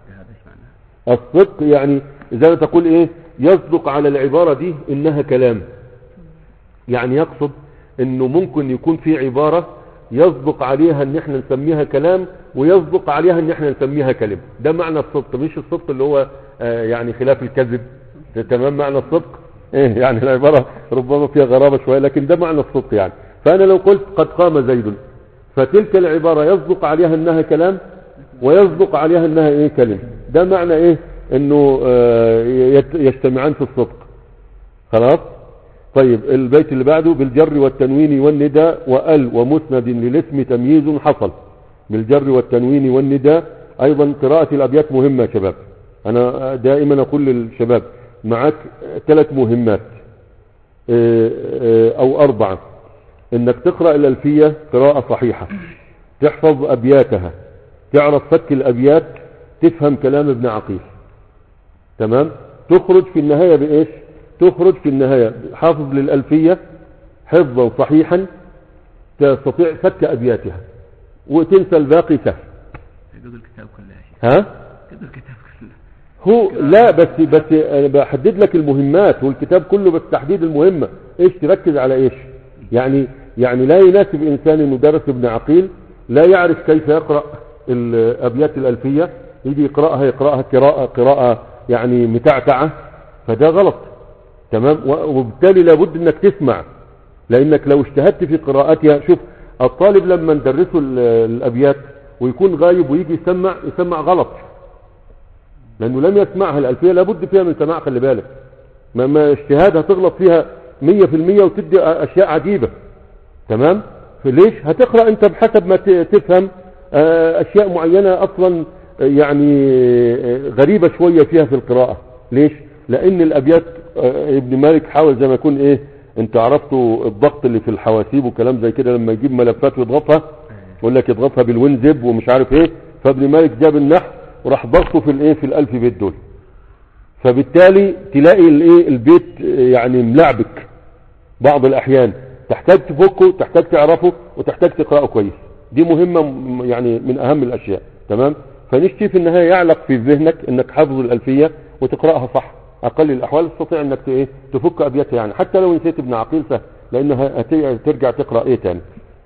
الصدق يعني زي ما تقول ايه يصدق على العبارة دي انها كلام يعني يقصد انه ممكن يكون في عبارة يصدق عليها ان احنا نسميها كلام ويصدق عليها ان احنا نسميها كلمة ده معنى الصدق مش الصدق اللي هو آه يعني خلاف الكذب ده تمام معنى الصدق ايه يعني العبارة ربما فيها غرابة شوية لكن ده معنى الصدق يعني فانا لو قلت قد قام زيد فتلك العبارة يصدق عليها انها كلام ويصدق عليها انها ايه كلمة ده معنى ايه انه آه يت- يجتمعان في الصدق خلاص طيب البيت اللي بعده بالجر والتنوين والنداء وال ومسند للاسم تمييز حصل بالجر والتنوين والنداء ايضا قراءة الابيات مهمة يا شباب انا دائما اقول للشباب معك ثلاث مهمات آه، آه، او اربعة انك تقرأ الالفية قراءة صحيحة تحفظ ابياتها تعرف فك الابيات تفهم كلام ابن عقيل تمام تخرج في النهاية بايش تخرج في النهاية حافظ للالفية حفظا صحيحا تستطيع فك ابياتها وتنسى الباقي سهل قدر الكتاب كله يا شيخ ها قدر الكتاب كله هو لا بس بس انا بحدد لك المهمات والكتاب كله بس تحديد المهمة ايش تركز على ايش يعني يعني لا يناسب انسان انه درس ابن عقيل لا يعرف كيف يقرأ الابيات الالفية يجي يقرأها يقرأها قراءة قراءة يعني متعتعة فده غلط تمام و- وبالتالي لابد انك تسمع لانك لو اجتهدت في قراءتها شوف الطالب لما ندرسه ال- الابيات ويكون غايب ويجي يسمع يسمع غلط لانه لم يسمعها الالفيه لابد فيها من سماع خلي بالك ما ما اجتهاد هتغلط فيها 100% وتدي اشياء عجيبه تمام فليش هتقرا انت بحسب ما ت- تفهم آه، اشياء معينه اصلا آه، يعني آه، غريبه شويه فيها في القراءه ليش لان الابيات آه، ابن مالك حاول زي ما يكون ايه انت عرفتوا الضغط اللي في الحواسيب وكلام زي كده لما يجيب ملفات ويضغطها يقول لك يضغطها بالوينزب ومش عارف ايه فابن مالك جاب النحو وراح ضغطه في الايه في الالف بيت دول فبالتالي تلاقي الايه البيت آه، يعني ملعبك بعض الاحيان تحتاج تفكه تحتاج تعرفه وتحتاج تقرأه كويس دي مهمة م- يعني من اهم الاشياء تمام فنشتي في النهاية يعلق في ذهنك انك حافظ الالفية وتقرأها صح اقل الاحوال تستطيع انك ت- ايه تفك ابياتها يعني حتى لو نسيت ابن عقيل سهل لانها هت- ترجع تقرأ ايه تاني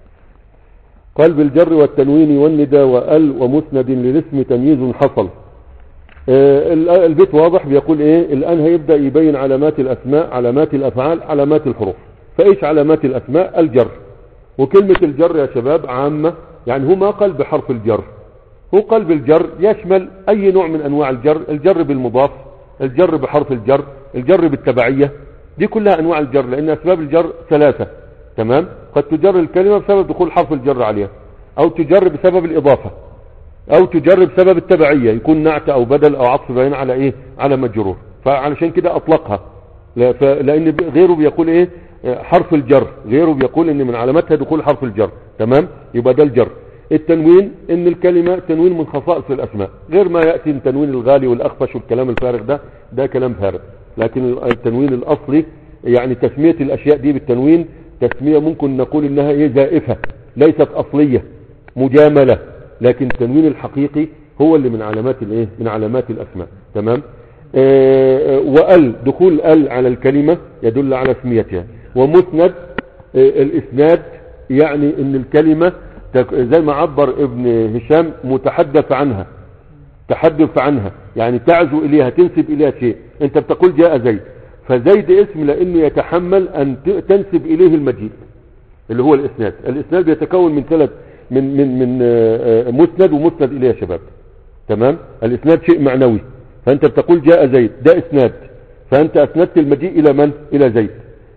قال بالجر والتنوين والندى وال ومسند للاسم تمييز حصل آه، ال- البيت واضح بيقول ايه الان هيبدأ يبين علامات الاسماء علامات الافعال علامات الحروف فايش علامات الاسماء الجر وكلمة الجر يا شباب عامة يعني هو ما قال بحرف الجر هو قال بالجر يشمل اي نوع من انواع الجر الجر بالمضاف الجر بحرف الجر الجر بالتبعية دي كلها انواع الجر لان اسباب الجر ثلاثة تمام قد تجر الكلمة بسبب دخول حرف الجر عليها او تجر بسبب الاضافة او تجر بسبب التبعية يكون نعت او بدل او عطف بيان على ايه على مجرور فعلشان كده اطلقها لا- ف- لان ب- غيره بيقول ايه آه، حرف الجر غيره بيقول ان من علاماتها دخول حرف الجر تمام يبقى ده الجر التنوين ان الكلمة تنوين من خصائص الاسماء غير ما يأتي التنوين الغالي والاخفش والكلام الفارغ ده ده كلام فارغ لكن التنوين الاصلي يعني تسمية الاشياء دي بالتنوين تسمية ممكن نقول انها ايه زائفة ليست اصلية مجاملة لكن التنوين الحقيقي هو اللي من علامات الايه من علامات الاسماء تمام آه، وال دخول ال على الكلمة يدل على اسميتها ومسند آه، الاسناد يعني ان الكلمة تك- زي ما عبر ابن هشام متحدث عنها تحدث عنها يعني تعزو اليها تنسب اليها شيء انت بتقول جاء زيد فزيد اسم لانه يتحمل ان ت- تنسب اليه المجيء اللي هو الاسناد الاسناد بيتكون من ثلاث من من من آه، آه، مسند ومسند اليه يا شباب تمام الاسناد شيء معنوي فانت بتقول جاء زيد ده اسناد فانت اسندت المجيء الى من الى زيد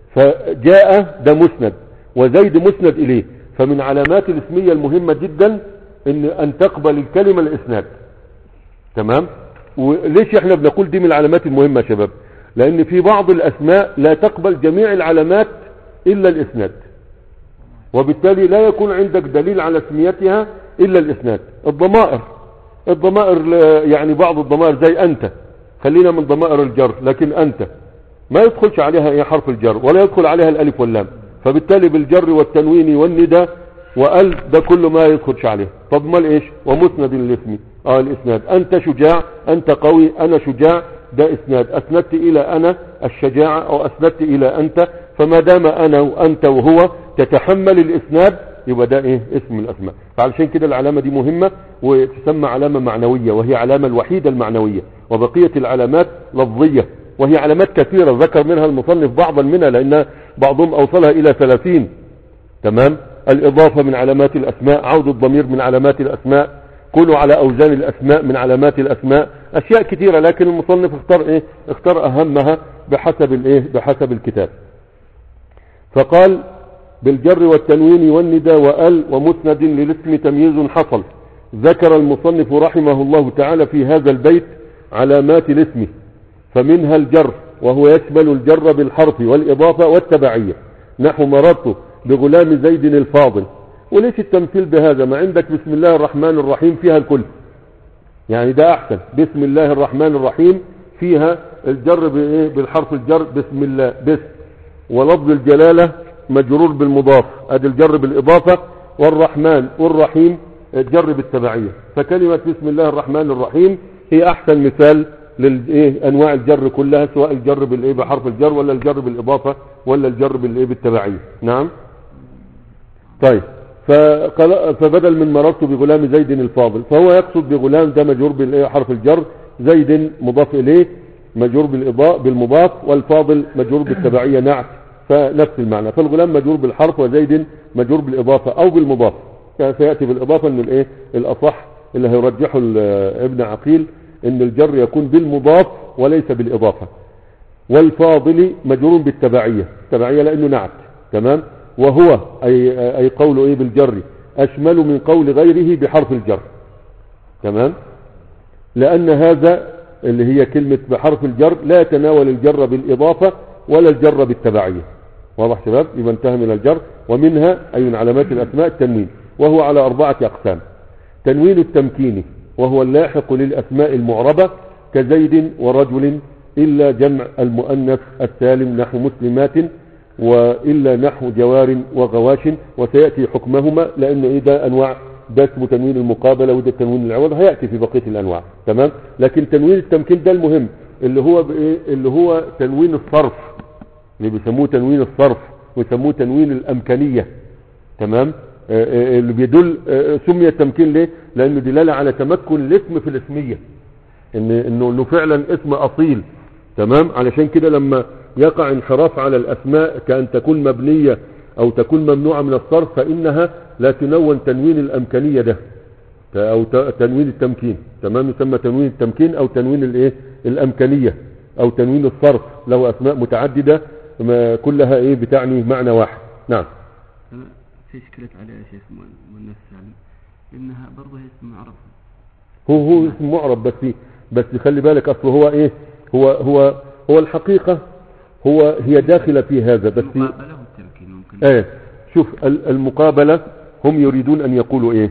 فجاء ده مسند وزيد مسند اليه فمن علامات الاسمية المهمة جدا ان ان تقبل الكلمة الاسناد تمام وليش احنا بنقول دي من العلامات المهمة يا شباب لان في بعض الاسماء لا تقبل جميع العلامات الا الاسناد وبالتالي لا يكون عندك دليل على اسميتها الا الاسناد الضمائر الضمائر لا- يعني بعض الضمائر زي انت خلينا من ضمائر الجر لكن انت ما يدخلش عليها ايه حرف الجر ولا يدخل عليها الالف واللام فبالتالي بالجر والتنوين والندى وال ده كل ما يدخلش عليه طب مال ايش ومسند الاسم اه الاسناد انت شجاع انت قوي انا شجاع ده اسناد اسندت الى انا الشجاعة او اسندت الى انت فما دام انا وانت وهو تتحمل الاسناد يبقى ده ايه اسم من الاسماء فعلشان كده العلامة دي مهمة وتسمى علامة معنوية وهي علامة الوحيدة المعنوية وبقية العلامات لفظية وهي علامات كثيرة ذكر منها المصنف بعضا منها لان بعضهم اوصلها الى ثلاثين تمام الإضافة من علامات الأسماء عود الضمير من علامات الأسماء كونوا على أوزان الأسماء من علامات الأسماء أشياء كثيرة لكن المصنف اختار إيه اختار أهمها بحسب الإيه بحسب الكتاب فقال بالجر والتنوين والندى وأل ومسند للاسم تمييز حصل ذكر المصنف رحمه الله تعالى في هذا البيت علامات الاسم فمنها الجر وهو يشمل الجر بالحرف والإضافة والتبعية نحو مررت بغلام زيد الفاضل وليش التمثيل بهذا ما عندك بسم الله الرحمن الرحيم فيها الكل يعني ده احسن بسم الله الرحمن الرحيم فيها الجر بإيه؟ بالحرف الجر بسم الله بس ولفظ الجلالة مجرور بالمضاف ادي الجر بالاضافة والرحمن والرحيم الجر بالتبعية فكلمة بسم الله الرحمن الرحيم هي احسن مثال للايه انواع الجر كلها سواء الجر بالايه بحرف الجر ولا الجر بالاضافة ولا الجر بالايه بالتبعية نعم طيب فقال فبدل من مررت بغلام زيد الفاضل فهو يقصد بغلام ده مجرور بالحرف الجر زيد مضاف اليه مجرور بالاضاء بالمضاف والفاضل مجرور بالتبعية نعت فنفس المعنى فالغلام مجرور بالحرف وزيد مجرور بالاضافة او بالمضاف فيأتي بالاضافة ان الايه الاصح اللي هيرجحه ابن عقيل ان الجر يكون بالمضاف وليس بالاضافة والفاضل مجرور بالتبعية التبعية لانه نعت تمام وهو أي, أي قول إيه بالجر أشمل من قول غيره بحرف الجر تمام لأن هذا اللي هي كلمة بحرف الجر لا يتناول الجر بالإضافة ولا الجر بالتبعية واضح شباب يبقى انتهى من الجر ومنها أي من علامات الأسماء التنوين وهو على أربعة أقسام تنوين التمكين وهو اللاحق للأسماء المعربة كزيد ورجل إلا جمع المؤنث السالم نحو مسلمات وإلا نحو جوار وغواش وسيأتي حكمهما لأن إيه ده أنواع ده اسمه تنوين المقابلة وده تنوين العوض هيأتي في بقية الأنواع تمام لكن تنوين التمكين ده المهم اللي هو بإيه اللي هو تنوين الصرف اللي بيسموه تنوين الصرف ويسموه تنوين الأمكانية تمام آه آه اللي بيدل آه سمي التمكين ليه لأنه دلالة على تمكن الاسم في الاسمية إن إنه إنه فعلا اسم أصيل تمام علشان كده لما يقع انحراف على الأسماء كأن تكون مبنية أو تكون ممنوعة من الصرف فإنها لا تنون تنوين الأمكانية ده أو تنوين التمكين تمام يسمى تنوين التمكين أو تنوين الإيه الأمكانية أو تنوين الصرف له أسماء متعددة ما كلها إيه بتعني معنى واحد نعم في اشكلت عليه يا شيخ مؤنث سالم انها برضه هي اسم معرب هو هو اسم معرب بس بس خلي بالك اصله هو ايه هو هو هو الحقيقة هو هي داخلة في هذا بس المقابلة والتمكين ممكن ايه شوف المقابلة هم يريدون ان يقولوا ايه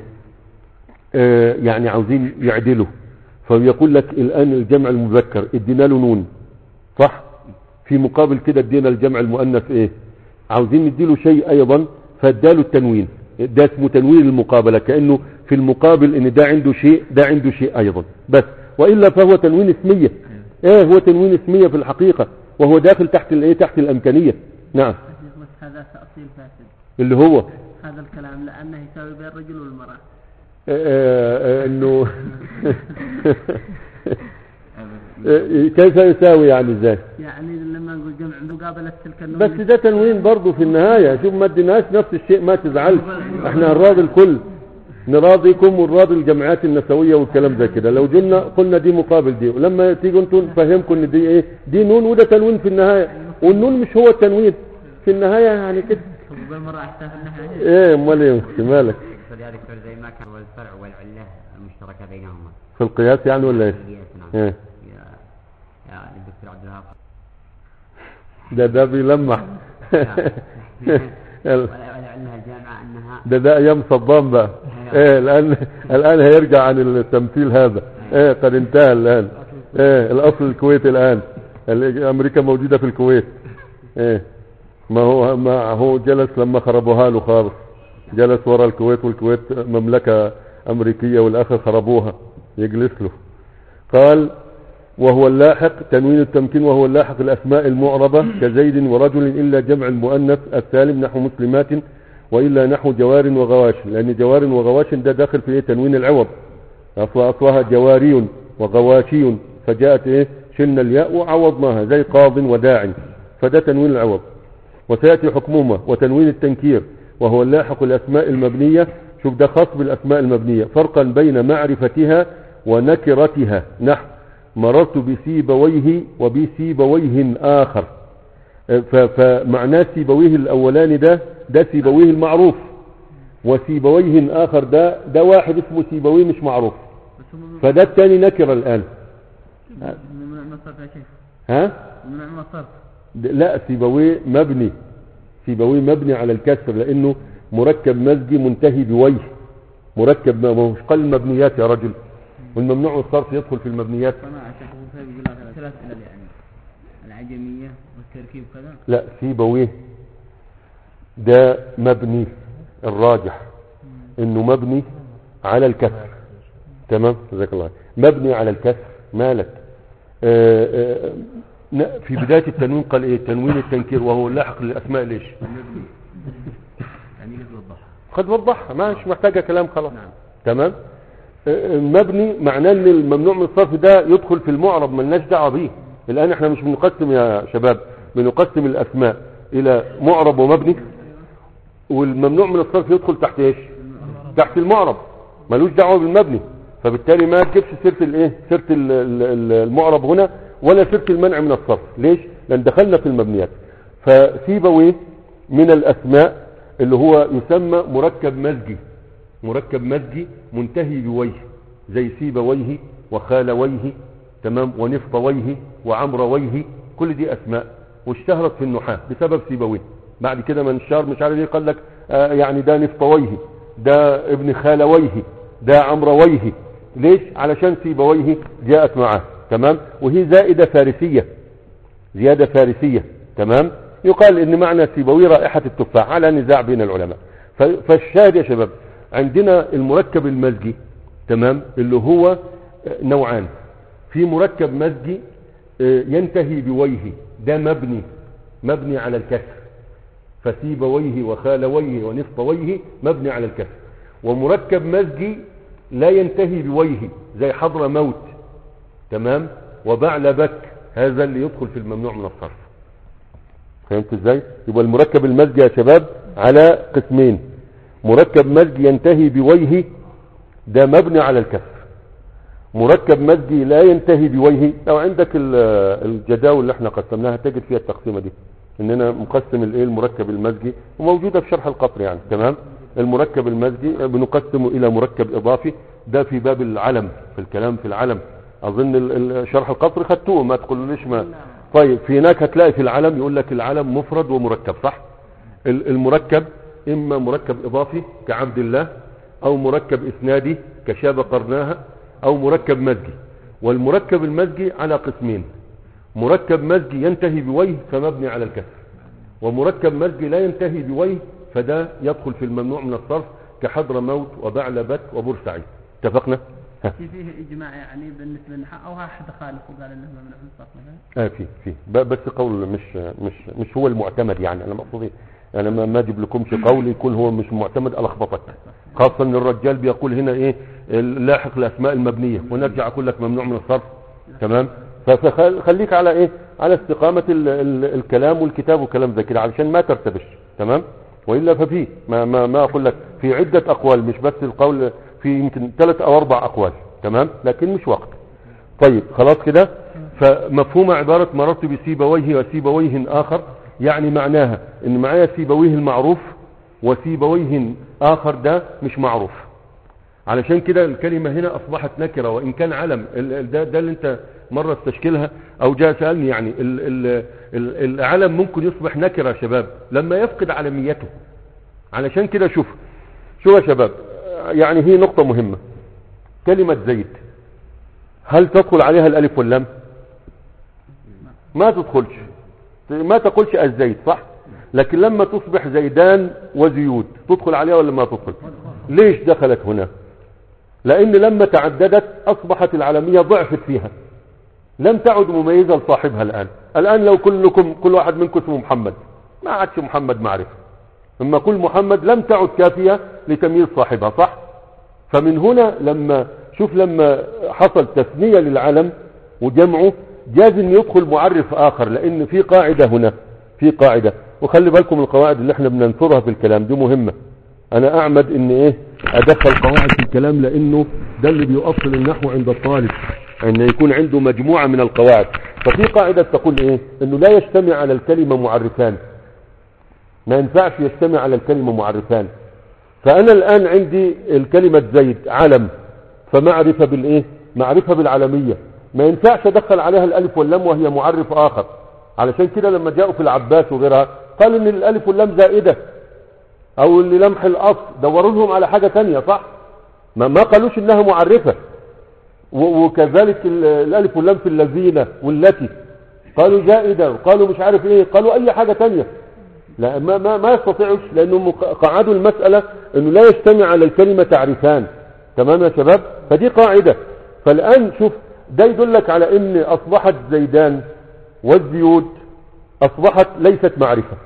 آه يعني عاوزين يعدلوا فيقول لك الان الجمع المذكر ادينا له نون صح في مقابل كده ادينا الجمع المؤنث ايه عاوزين نديله شيء ايضا فاداله التنوين ده اسمه تنوين المقابلة كأنه في المقابل ان ده عنده شيء ده عنده شيء ايضا بس وإلا فهو تنوين اسمية ايه هو تنوين اسمية في الحقيقة وهو داخل تحت الايه تحت الامكانية نعم بس هذا تأصيل فاسد اللي هو هذا الكلام لأنه يساوي بين الرجل والمرأة آه، آه، انه آه، كيف يساوي يعني ازاي يعني لما نقول جمع مقابلة تلك النون بس ده تنوين برضه في النهاية شوف ما اديناش نفس الشيء ما تزعلش احنا هنراضي الكل نراضيكم ونراضي الجمعيات النسوية والكلام زي كده لو جينا قلنا دي مقابل دي ولما تيجوا انتوا نفهمكم ان دي ايه دي نون وده تنوين في النهاية والنون مش هو التنوين في النهاية يعني كده بالمرأة احتاج انها ايه امال ايه مالك فلذلك زي ما كان هو الفرع والعلة المشتركة بينهما في القياس يعني ولا ايه القياس نعم ايه يا يا الدكتور عبد الوهاب ده ده بيلمح والعلة الجامعة أنها ده ده ايام صدام بقى ايه الان الان هيرجع عن التمثيل هذا ايه قد انتهى الان ايه الاصل الكويت الان ال- امريكا موجودة في الكويت ايه ما هو ما هو جلس لما خربوها له خالص جلس ورا الكويت والكويت مملكة أمريكية والآخر خربوها يجلس له قال وهو اللاحق تنوين التمكين وهو اللاحق الأسماء المعربة كزيد ورجل إلا جمع المؤنث السالم نحو مسلمات وإلا نحو جوار وغواش لأن جوار وغواش ده داخل في إيه تنوين العوض أصل أصلها جواري وغواشي فجاءت إيه شلنا الياء وعوضناها زي قاض وداع فده تنوين العوض وسيأتي حكمهما وتنوين التنكير وهو اللاحق الأسماء المبنية شوف ده خاص بالأسماء المبنية فرقا بين معرفتها ونكرتها نحو مررت بسيبويه وبسيبويه آخر ف- فمعناه سيبويه الأولاني ده ده سيبويه المعروف وسيبويه آخر ده ده واحد اسمه سيبويه مش معروف بس هم فده التاني نكرة الآن ممنوع من الصرف يا شيخ ها ممنوع من الصرف د- لا سيبويه مبني سيبويه مبني على الكسر لانه مركب مزجي منتهي بويه مركب ما هو مش قل المبنيات يا رجل والممنوع من الصرف يدخل في المبنيات فما شيخ ابو فهد يقول لك ثلاث علل يعني العجميه والتركيب كذا لا سيبويه ده مبني الراجح انه مبني على الكسر تمام جزاك الله مبني على الكسر مالك آه، آه، ن- في بداية التنوين قال ايه تنوين التنكير وهو لاحق للاسماء ليش يعني قد وضحها قد وضحها ما مش محتاجة كلام خلاص تمام آه، المبني معناه ان الممنوع من الصرف ده يدخل في المعرب ملناش دعوه بيه الان احنا مش بنقسم يا شباب بنقسم الاسماء الى معرب ومبني والممنوع من الصرف يدخل تحت ايش تحت المعرب ملوش دعوه بالمبني فبالتالي ما تجيبش سيره الايه سيره ال- ال- ال- المعرب هنا ولا سيره المنع من الصرف ليش لان دخلنا في المبنيات فسيبويه من الاسماء اللي هو يسمى مركب مزجي مركب مزجي منتهي بويه زي سيبويه وخالويه تمام ونفطويه وعمرويه كل دي اسماء واشتهرت في النحاة بسبب سيبويه بعد كده من الشهر مش عارف ايه قال لك آه يعني ده نفطويه ده ابن خالويه ده عمرويه ليش علشان سيبويه جاءت معاه تمام وهي زائدة فارسية زيادة فارسية تمام يقال ان معنى سيبوي رائحة التفاح على نزاع بين العلماء ف- فالشاهد يا شباب عندنا المركب المزجي تمام اللي هو آه، نوعان في مركب مزجي آه، ينتهي بويه ده مبني مبني على الكسر فسيبويه وخالويه ونفطويه مبني على الكسر ومركب مزجي لا ينتهي بويه زي حضر موت تمام وبعلبك هذا اللي يدخل في الممنوع من الصرف فهمت ازاي يبقى المركب المزجي يا شباب على قسمين مركب مزجي ينتهي بويه ده مبني على الكسر مركب مزجي لا ينتهي بويه لو عندك ال- الجداول اللي احنا قسمناها تجد فيها التقسيمه دي اننا مقسم الايه المركب المزجي وموجوده في شرح القطر يعني تمام المركب المزجي بنقسمه الى مركب اضافي ده في باب العلم في الكلام في العلم اظن ال- ال- شرح القطر خدتوه ما تقولوليش ما طيب في هناك هتلاقي في العلم يقول لك العلم مفرد ومركب صح ال- المركب اما مركب اضافي كعبد الله او مركب اسنادي كشاب قرناها او مركب مزجي والمركب المزجي على قسمين مركب مزجي ينتهي بويه فمبني على الكسر ومركب مزجي لا ينتهي بويه فده يدخل في الممنوع من الصرف كحضر موت وبعلبك وبورسعيد اتفقنا ها. في فيه اجماع يعني بالنسبه للنحاة او احد خالف وقال انه ممنوع من الصرف مثلا اه في في ب- بس قول مش مش مش هو المعتمد يعني انا مقصود ايه انا ما ما اجيب لكمش قول يكون هو مش معتمد الخبطك خاصه ان الرجال بيقول هنا ايه لاحق الاسماء المبنيه ونرجع اقول لك ممنوع من الصرف تمام فخليك على ايه على استقامه ال ال الكلام والكتاب وكلام زي كده علشان ما ترتبش تمام والا ففي ما ما ما اقول لك في عده اقوال مش بس القول في يمكن ثلاث او اربع اقوال تمام لكن مش وقت طيب خلاص كده فمفهوم عبارة مررت بسيبويه وسيبويه آخر يعني معناها ان معايا سيبويه المعروف وسيبويه آخر ده مش معروف علشان كده الكلمة هنا أصبحت نكرة وإن كان علم ال- ال- ده, ده اللي أنت مرة استشكلها أو جاء سألني يعني ال ال ال العلم ممكن يصبح نكرة يا شباب لما يفقد علميته علشان كده شوف شوف يا شباب يعني هي نقطة مهمة كلمة زيت هل تدخل عليها الالف واللام ما تدخلش ما تقولش الزيت صح لكن لما تصبح زيدان وزيود تدخل عليها ولا ما تدخل ليش دخلت هنا لان لما تعددت اصبحت العالمية ضعفت فيها لم تعد مميزة لصاحبها الان الان لو كلكم كل واحد منكم اسمه محمد ما عادش محمد معرفة اما كل محمد لم تعد كافية لتمييز صاحبها صح فمن هنا لما شوف لما حصل تثنية للعلم وجمعه جاز ان يدخل معرف اخر لان في قاعدة هنا في قاعدة وخلي بالكم القواعد اللي احنا بننثرها في الكلام دي مهمة انا اعمد ان ايه ادخل قواعد في الكلام لانه ده اللي بيؤصل النحو عند الطالب ان يكون عنده مجموعة من القواعد ففي قاعدة تقول ايه انه لا يجتمع على الكلمة معرفان ما ينفعش يجتمع على الكلمة معرفان فانا الان عندي الكلمة زيد علم فمعرفة بالايه معرفة بالعلمية ما ينفعش ادخل عليها الالف واللام وهي معرف اخر علشان كده لما جاءوا في العباس وغيرها قال ان الالف واللام زائدة او للمح الاصل دوروا لهم على حاجة تانية صح ما, ما قالوش انها معرفة و- وكذلك ال- الالف واللام في الذين والتي قالوا زائدة وقالوا مش عارف ايه قالوا اي حاجة تانية لا ما ما ما يستطيعوش لانهم قعدوا المسألة انه لا يجتمع على الكلمة تعريفان تمام يا شباب فدي قاعدة فالان شوف ده يدلك على ان اصبحت زيدان والزيود اصبحت ليست معرفة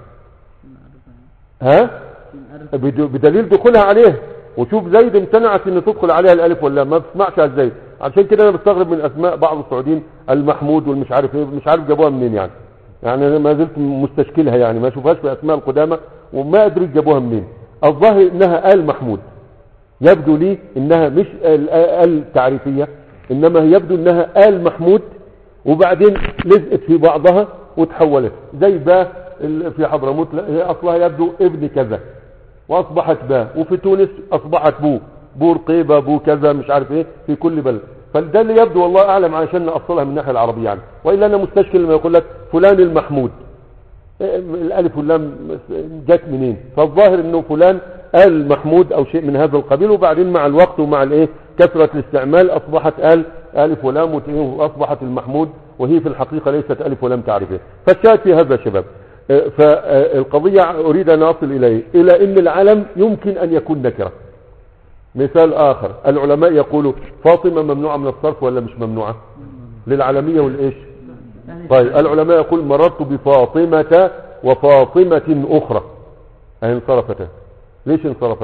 ها بد- بدليل دخولها عليه وشوف زيد امتنعت ان تدخل عليها الالف ولا ما بتسمعش على زيد عشان كده انا بستغرب من اسماء بعض السعوديين المحمود والمش عارف ايه مش عارف جابوها منين يعني يعني انا ما زلت مستشكلها يعني ما اشوفهاش في اسماء القدامى وما ادري جابوها منين الظاهر انها ال محمود يبدو لي انها مش ال ال تعريفية انما يبدو انها ال محمود وبعدين لزقت في بعضها وتحولت زي با ال- في حضرموت لا، هي اصلها يبدو ابن كذا واصبحت با وفي تونس اصبحت بو بور قيبة بو كذا مش عارف ايه في كل بلد فده اللي يبدو والله اعلم عشان نأصلها من الناحية العربية يعني والا انا مستشكل لما يقول لك فلان المحمود إيه، الالف واللام جت منين فالظاهر انه فلان آل محمود او شيء من هذا القبيل وبعدين مع الوقت ومع الايه كثرة الاستعمال اصبحت آل الف ولام وت- واصبحت المحمود وهي في الحقيقة ليست الف ولام تعرفه فالشاهد في هذا يا شباب آه، فالقضية اريد ان اصل اليه الى ان العلم يمكن ان يكون نكرة مثال اخر العلماء يقولوا فاطمة ممنوعة من الصرف ولا مش ممنوعة للعالمية والايش طيب العلماء يقول مررت بفاطمة وفاطمة اخرى اهي انصرفتا ليش انصرفت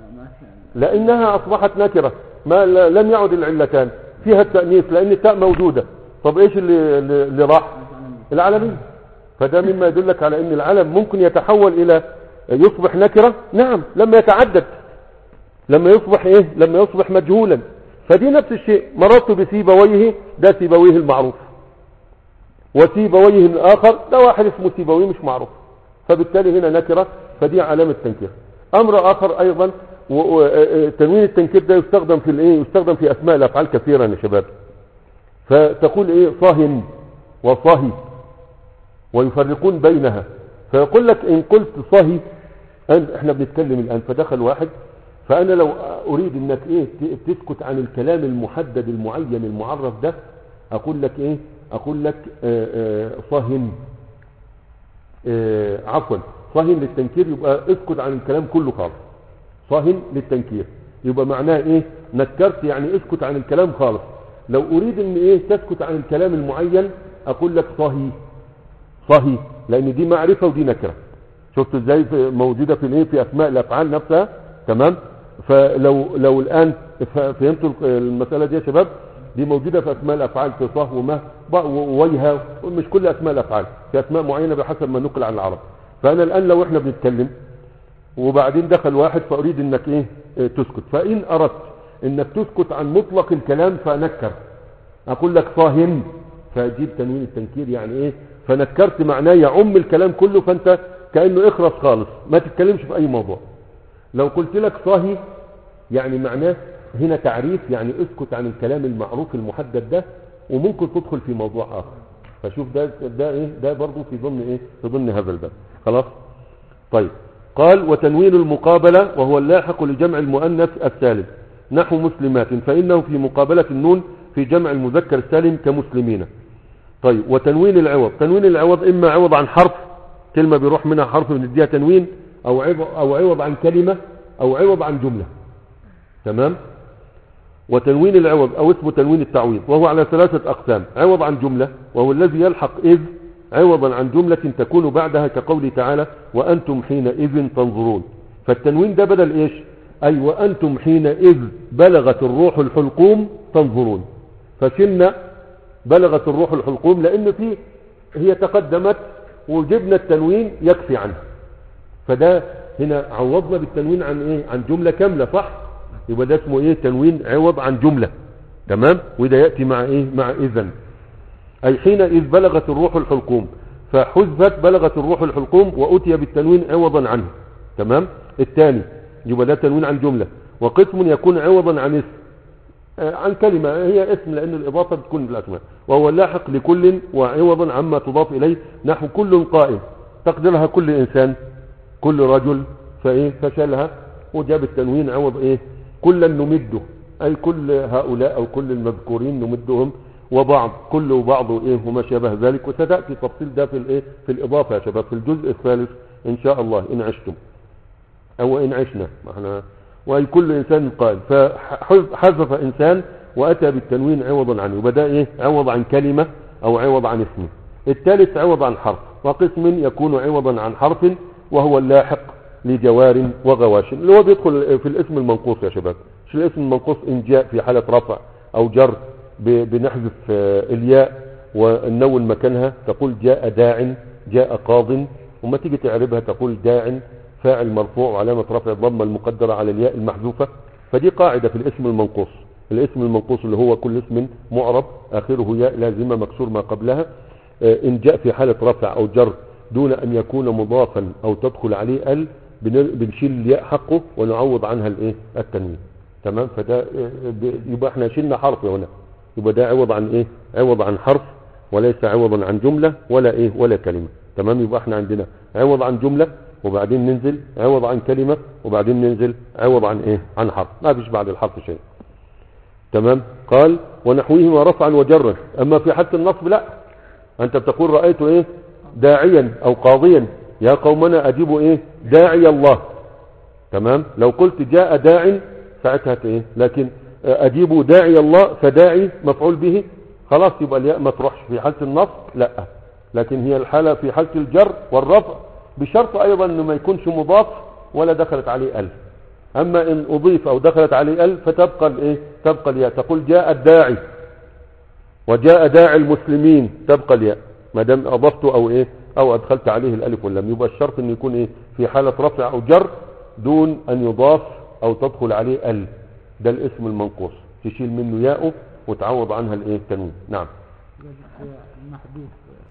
لانها اصبحت نكرة ما ل- لم يعد العلتان فيها التأنيث لان التاء موجودة طب ايش اللي, اللي اللي راح العالمية فده مما يدلك على ان العلم ممكن يتحول الى يصبح نكرة نعم لما يتعدد لما يصبح ايه لما يصبح مجهولا فدي نفس الشيء مررت بسيبويه ده سيبويه المعروف وسيبويه الاخر ده واحد اسمه سيبويه مش معروف فبالتالي هنا نكرة فدي علامة تنكير امر اخر ايضا و- و- آه، تنوين التنكير ده يستخدم في الايه يستخدم في اسماء الافعال كثيرا يا شباب فتقول ايه صهن وصهي ويفرقون بينها فيقول لك ان قلت صهي أن- احنا بنتكلم الان فدخل واحد فانا لو اريد انك ايه ت- تسكت عن الكلام المحدد المعين المعرف ده اقول لك ايه اقول لك آه، آه، صهن آه، عفوا صهن للتنكير يبقى اسكت عن الكلام كله خالص صهن للتنكير يبقى معناه ايه نكرت يعني اسكت عن الكلام خالص لو اريد ان ايه تسكت عن الكلام المعين اقول لك صهي صهي لان دي معرفة ودي نكرة شفتوا ازاي في- موجودة في الايه في اسماء الافعال نفسها تمام فلو لو الان ف- فهمتوا المسألة دي يا شباب دي موجودة في اسماء الافعال في صه ومه ب- وويها مش كل اسماء الافعال في اسماء معينة بحسب ما نقل عن العرب فانا الان لو احنا بنتكلم وبعدين دخل واحد فاريد انك ايه اه، تسكت فان اردت انك تسكت عن مطلق الكلام فنكر اقول لك صاهن فاجيب تنوين التنكير يعني ايه فنكرت معناه يعم الكلام كله فانت كانه اخرس خالص ما تتكلمش في اي موضوع لو قلت لك صاهي يعني معناه هنا تعريف يعني اسكت عن الكلام المعروف المحدد ده وممكن تدخل في موضوع اخر فشوف ده ده ايه ده برضه في ضمن ايه في ضمن هذا الباب خلاص طيب قال وتنوين المقابلة وهو اللاحق لجمع المؤنث السالم نحو مسلمات فإنه في مقابلة النون في جمع المذكر السالم كمسلمين طيب وتنوين العوض تنوين العوض إما عوض عن حرف كلمة بيروح منها حرف بنديها تنوين او عوض او عوض عن كلمة او عوض عن جملة تمام وتنوين العوض او اسمه تنوين التعويض وهو على ثلاثة اقسام عوض عن جملة وهو الذي يلحق اذ عوضا عن جملة تكون بعدها كقوله تعالى وانتم حينئذ تنظرون فالتنوين ده بدل ايش اي وانتم حينئذ بلغت الروح الحلقوم تنظرون فشلنا بلغت الروح الحلقوم لان في هي تقدمت وجبنا التنوين يكفي عنها فده هنا عوضنا بالتنوين عن ايه عن جملة كاملة صح يبقى ده اسمه ايه تنوين عوض عن جملة تمام وده يأتي مع ايه مع اذن اي حينئذ بلغت الروح الحلقوم فحذفت بلغت الروح الحلقوم واتي بالتنوين عوضا عنه تمام الثاني يبقى ده تنوين عن جملة وقسم يكون عوضا عن اسم آه، عن كلمة هي اسم لأن الإضافة بتكون بالأسماء وهو لاحق لكل وعوضا عما تضاف إليه نحو كل قائم تقدرها كل إنسان كل رجل فإيه فشلها وجاب التنوين عوض إيه كلا نمده أي كل هؤلاء أو كل المذكورين نمدهم وبعض كل وبعض إيه وما شابه ذلك وستأتي تفصيل ده في الإيه في الإضافة يا شباب في الجزء الثالث إن شاء الله إن عشتم أو إن عشنا ما احنا وأي كل إنسان قائل فحذف إنسان وأتى بالتنوين عوضا عنه وبدأ إيه عوض عن كلمة أو عوض عن اسم الثالث عوض عن حرف وقسم يكون عوضا عن حرف وهو اللاحق لجوار وغواش اللي هو بيدخل في الاسم المنقوص يا شباب مش الاسم المنقوص إن جاء في حالة رفع أو جر ب- بنحذف آه، الياء والنون مكانها تقول جاء داع جاء قاض وما تيجي تعربها تقول داع فاعل مرفوع وعلامة رفع الضمة المقدرة على الياء المحذوفة فدي قاعدة في الاسم المنقوص الاسم المنقوص اللي هو كل اسم معرب آخره ياء لازمة مكسور ما قبلها آه، إن جاء في حالة رفع أو جر دون أن يكون مضافا أو تدخل عليه ال بن- بنشيل الياء حقه ونعوض عنها الايه التنوين تمام فده آه، ب- يبقى احنا شلنا حرف هنا يبقى ده عوض عن ايه عوض عن حرف وليس عوضا عن جملة ولا ايه ولا كلمة تمام يبقى احنا عندنا عوض عن جملة وبعدين ننزل عوض عن كلمة وبعدين ننزل عوض عن ايه عن حرف ما فيش بعد الحرف شيء تمام قال ونحوهما رفعا وجرا اما في حالة النصب لا انت بتقول رأيت ايه داعيا او قاضيا يا قومنا اجيبوا ايه داعي الله تمام لو قلت جاء داع ساعتها ايه لكن اجيبوا داعي الله فداعي مفعول به خلاص يبقى الياء ما تروحش في حالة النصب لا لكن هي الحالة في حالة الجر والرفع بشرط ايضا انه ما يكونش مضاف ولا دخلت عليه الف اما ان اضيف او دخلت عليه الف فتبقى الايه تبقى الياء تقول جاء الداعي وجاء داعي المسلمين تبقى الياء ما دام اضفته او ايه او ادخلت عليه الالف واللام يبقى الشرط انه يكون ايه في حالة رفع او جر دون ان يضاف او تدخل عليه ال ده الاسم المنقوص تشيل منه ياءه وتعوض عنها الايه التنوين نعم محذوف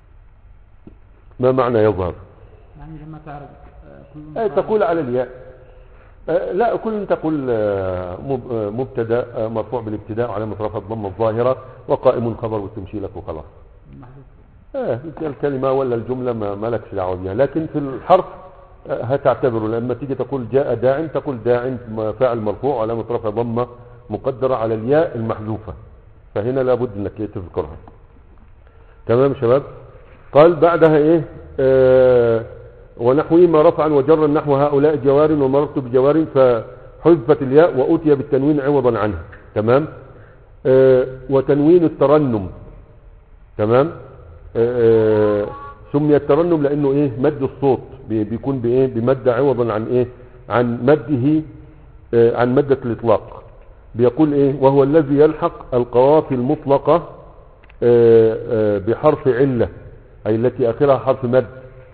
ما معنى يظهر يعني لما تعرف آه، كل آه، تقول على الياء آه، لا كل تقول آه، مب- آه، مبتدا آه، مرفوع بالابتداء وعلامة رفع الضمه الظاهرة وقائم خبر وتمشي لك وخلاص محذوف آه الكلمة ولا الجملة ما ما لكش دعوة بها لكن في الحرف آه، هتعتبره لما تيجي تقول جاء داع تقول داع م- فاعل مرفوع علامة رفع ضمة مقدرة على الياء المحذوفة فهنا لابد انك إيه تذكرها تمام يا شباب قال بعدها ايه آه ونحوهما رفعا وجرا نحو هؤلاء جوار ومررت بجوار فحذفت الياء وأتي بالتنوين عوضا عنها تمام آه وتنوين الترنم تمام آه، سمي الترنم لانه ايه مد الصوت بي- بيكون بايه بمد عوضا عن ايه عن مده آه، عن مدة الاطلاق بيقول ايه وهو الذي يلحق القوافي المطلقة آه، آه، بحرف علة اي التي اخرها حرف مد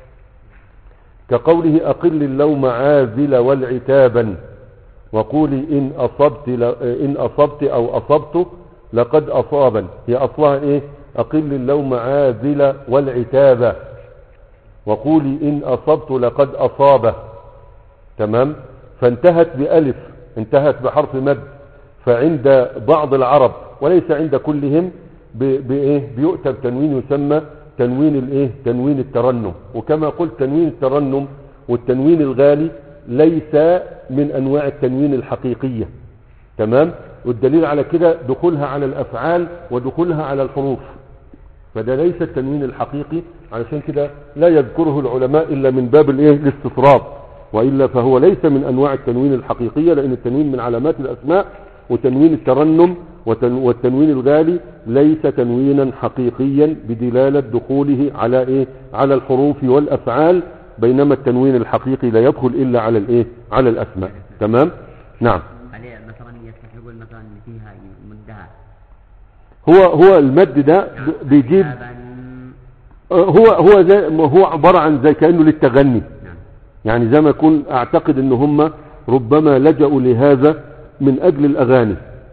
كقوله اقل اللوم عازل والعتابا وقولي إن أصبت, ل... إن أصبت أو أصبت لقد أصابا هي أصلها إيه أقل اللوم عاذل والعتابة وقولي إن أصبت لقد أصاب تمام فانتهت بألف انتهت بحرف مد فعند بعض العرب وليس عند كلهم ب... بإيه بيؤتى بتنوين يسمى تنوين الايه تنوين الترنم وكما قلت تنوين الترنم والتنوين الغالي ليس من انواع التنوين الحقيقية تمام والدليل على كده دخولها على الافعال ودخولها على الحروف فده ليس التنوين الحقيقي علشان كده لا يذكره العلماء إلا من باب الايه الاستطراد وإلا فهو ليس من أنواع التنوين الحقيقية لأن التنوين من علامات الأسماء وتنوين الترنم وتن- والتنوين الغالي ليس تنوينا حقيقيا بدلالة دخوله على إيه على الحروف والأفعال بينما التنوين الحقيقي لا يدخل إلا على الإيه على الأسماء تمام نعم عليه مثلا يصح يقول مثلا إن فيها مدها هو هو المد ده ب- بيجيب كتاباً. هو هو زي هو عبارة عن زي كأنه للتغني نعم يعني زي ما يكون اعتقد ان هم ربما لجأوا لهذا من اجل الاغاني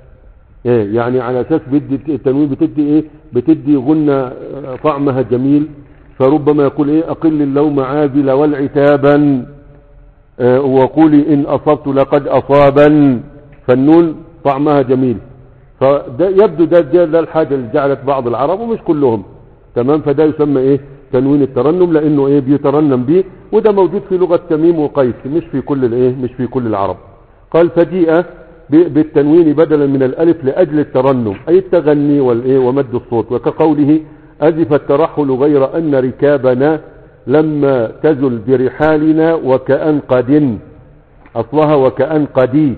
ايه يعني على اساس بدي التنوين بتدي ايه بتدي غنى آه، طعمها جميل فربما يقول ايه اقل اللوم عاذل والعتابا آه، وقولي ان اصبت لقد اصابا فالنون طعمها جميل فده يبدو ده, ده, ده الحاجة اللي جعلت بعض العرب ومش كلهم تمام فده يسمى ايه تنوين الترنم لانه ايه بيترنم به وده موجود في لغة تميم وقيس مش في كل الايه مش في كل العرب قال فجيء ب- بالتنوين بدلا من الالف لاجل الترنم اي التغني والايه ومد الصوت وكقوله ازف الترحل غير ان ركابنا لما تزل برحالنا وكأن قد اصلها وكأن قدي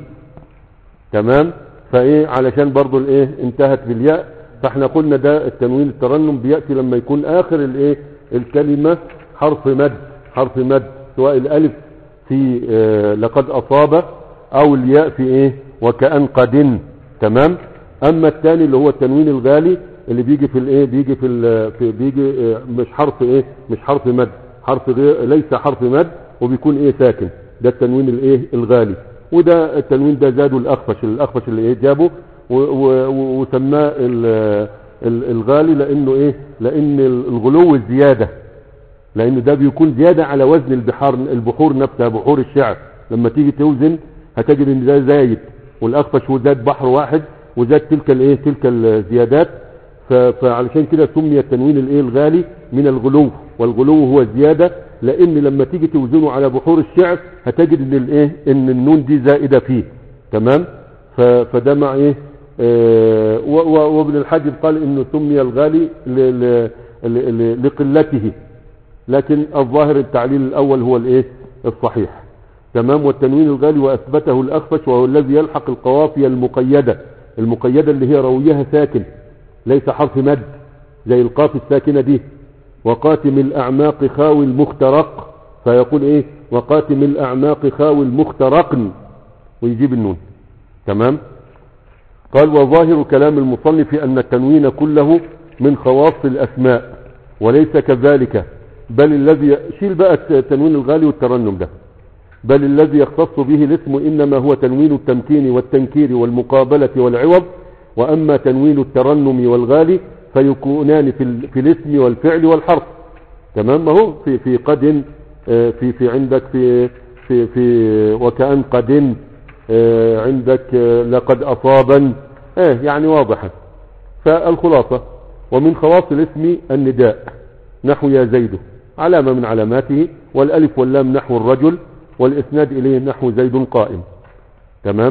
تمام فايه علشان برضو الايه انتهت بالياء فاحنا قلنا ده التنوين الترنم بياتي لما يكون اخر الايه الكلمه حرف مد حرف مد سواء الالف في آه لقد اصاب او الياء في ايه وكأن قد تمام اما الثاني اللي هو التنوين الغالي اللي بيجي في الايه بيجي في, ال- في بيجي آه، مش حرف ايه مش حرف مد حرف غير ليس حرف مد وبيكون ايه ساكن ده التنوين الايه الغالي وده التنوين ده زاده الاخفش الاخفش اللي ايه جابه و- و- و- وسماه ال- ال- الغالي لانه ايه لان الغلو الزياده لان ده بيكون زياده على وزن البحار البحور نفسها بحور الشعر لما تيجي توزن هتجد ان ده زايد والاخفش هو زاد بحر واحد وزاد تلك الايه تلك الزيادات ف- فعلشان كده سمي التنوين الايه الغالي من الغلو والغلو هو زياده لان لما تيجي توزنه على بحور الشعر هتجد ان الايه ان النون دي زائده فيه تمام ف- فده مع ايه آه، و- و- وابن الحاجب قال انه سمي الغالي ل- ل- ل- ل- لقلته لكن الظاهر التعليل الاول هو الايه الصحيح تمام والتنوين الغالي واثبته الاخفش وهو الذي يلحق القوافي المقيده المقيده اللي هي رويها ساكن ليس حرف مد زي القاف الساكنه دي وقاتم الاعماق خاوي المخترق فيقول ايه وقاتم الاعماق خاوي المخترق ويجيب النون تمام قال وظاهر كلام المصنف أن التنوين كله من خواص الأسماء وليس كذلك بل الذي شيل بقى التنوين الغالي والترنم ده بل الذي يختص به الاسم إنما هو تنوين التمكين والتنكير والمقابلة والعوض وأما تنوين الترنم والغالي فيكونان في, ال- في الاسم والفعل والحرف تمام ما هو في في قد آه، في في عندك في في في وكأن قد آه، عندك آه، لقد أصابا ايه يعني واضحة فالخلاصة ومن خواص الاسم النداء نحو يا زيد علامة من علاماته والألف واللام نحو الرجل والإسناد إليه نحو زيد قائم تمام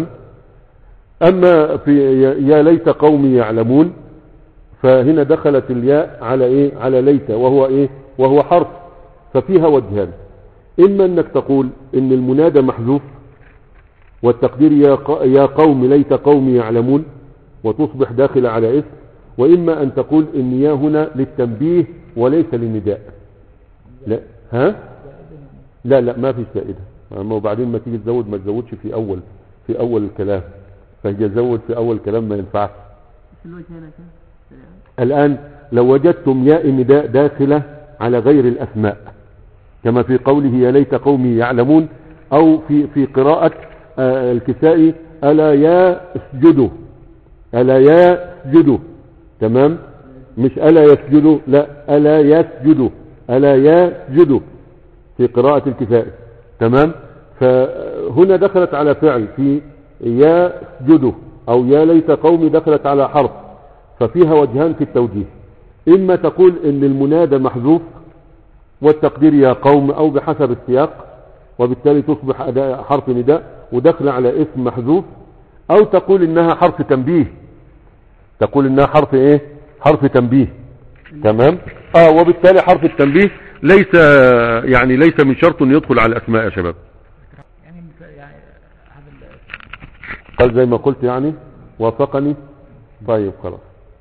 أما في يا- يا ليت قومي يعلمون فهنا دخلت الياء على ايه على ليت وهو ايه وهو حرف ففيها وجهان اما انك تقول ان المنادى محذوف والتقدير يا, ق... يا قوم ليت قومي يعلمون وتصبح داخل على اسم واما ان تقول ان يا هنا للتنبيه وليس للنداء لا ها لا لا ما فيش زائده اما وبعدين ما تيجي تزود ما تزودش في اول في اول الكلام فهي زود في اول كلام ما ينفعش في الوجه هنا كيف؟ الآن لو وجدتم ياء النداء داخلة على غير الأسماء كما في قوله يا ليت قومي يعلمون أو في في قراءة آه، الكسائي ألا يا اسجدوا ألا يا اسجدوا تمام مش ألا يسجدوا لا ألا يسجدوا ألا يسجدوا في قراءة الكسائي تمام فهنا دخلت على فعل في يا اسجدوا أو يا ليت قومي دخلت على حرف ففيها وجهان في التوجيه إما تقول إن المنادى محذوف والتقدير يا قوم أو بحسب السياق وبالتالي تصبح أداء حرف نداء ودخل على اسم محذوف أو تقول إنها حرف تنبيه تقول إنها حرف إيه حرف تنبيه تمام اه وبالتالي حرف التنبيه ليس يعني ليس من شرط ان يدخل على الاسماء يا شباب يعني مثل- يعني هذا ال- قال زي ما قلت يعني وافقني طيب خلاص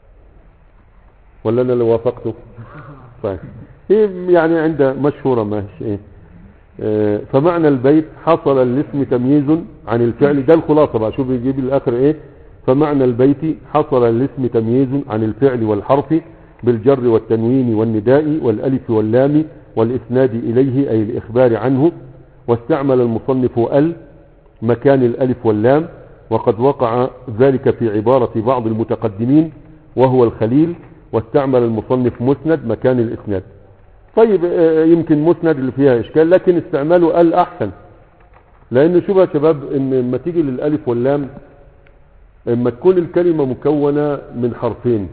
ولا انا اللي وافقته طيب هي يعني عند مشهورة ماشي ايه آه، فمعنى البيت حصل الاسم تمييز عن الفعل ده الخلاصة بقى شوف يجيب الاخر ايه فمعنى البيت حصل الاسم تمييز عن الفعل والحرف بالجر والتنوين والنداء والالف واللام والاسناد اليه اي الاخبار عنه واستعمل المصنف ال مكان الألف واللام وقد وقع ذلك في عبارة بعض المتقدمين وهو الخليل واستعمل المصنف مسند مكان الإسناد طيب آه، يمكن مسند اللي فيها إشكال لكن استعماله ال أحسن لأن شوف يا شباب إن لما تيجي للألف واللام لما تكون الكلمة مكونة من حرفين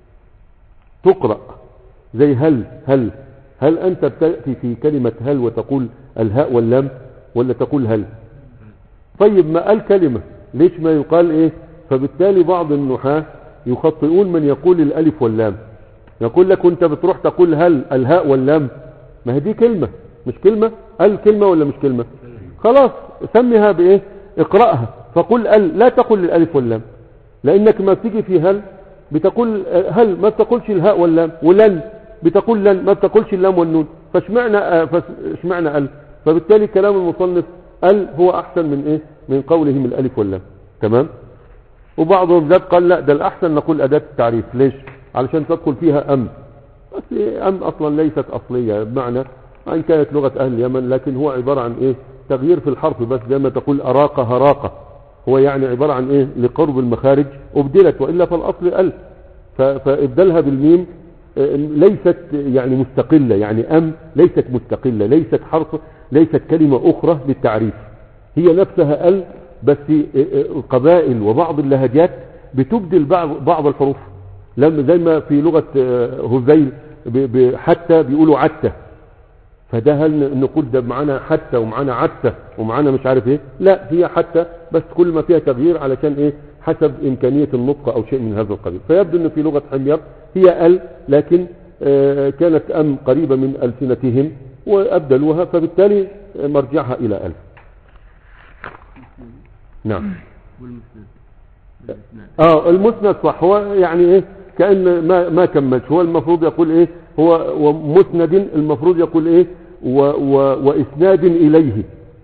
تقرأ زي هل هل هل أنت بتأتي في كلمة هل وتقول الهاء واللام ولا تقول هل طيب ما قال كلمة ليش ما يقال ايه فبالتالي بعض النحاة يخطئون من يقول الالف واللام يقول لك وانت بتروح تقول هل الهاء واللام ما هي دي كلمة مش كلمة هل كلمة ولا مش كلمة خلاص سميها بايه اقرأها فقل ال لا تقل الالف واللام لانك ما بتيجي في هل بتقول هل ما بتقولش الهاء واللام ولن بتقول لن ما بتقولش اللام والنون فاشمعنى آه، فاشمعنى ال فبالتالي كلام المصنف ال هو احسن من ايه من قولهم الالف واللام تمام وبعضهم ذات قال لا ده الاحسن نقول اداة التعريف ليش علشان تدخل فيها ام بس ام اصلا ليست اصلية بمعنى ان كانت لغة اهل اليمن لكن هو عبارة عن ايه تغيير في الحرف بس زي ما تقول اراقة هراقة هو يعني عبارة عن ايه لقرب المخارج ابدلت والا فالاصل ال ف- فابدالها بالميم آه، ليست يعني مستقلة يعني ام ليست مستقلة ليست حرف ليست كلمة اخرى للتعريف هي نفسها ال بس آه، آه، القبائل وبعض اللهجات بتبدل بعض بعض الحروف لما زي ما في لغة آه، هذيل ب- ب- حتى بيقولوا عتة فده هل نقول ده معانا حتى ومعانا عتة ومعانا مش عارف ايه لا هي حتى بس كل ما فيها تغيير علشان ايه حسب امكانية النطق او شيء من هذا القبيل فيبدو ان في لغة حمير هي ال لكن آه، كانت ام قريبة من السنتهم وابدلوها فبالتالي مرجعها الى ال نعم والمسند بالإسناد اه المسند صح هو يعني ايه كأن ما ما كملش هو المفروض يقول ايه هو ومسند المفروض يقول ايه و و واسناد اليه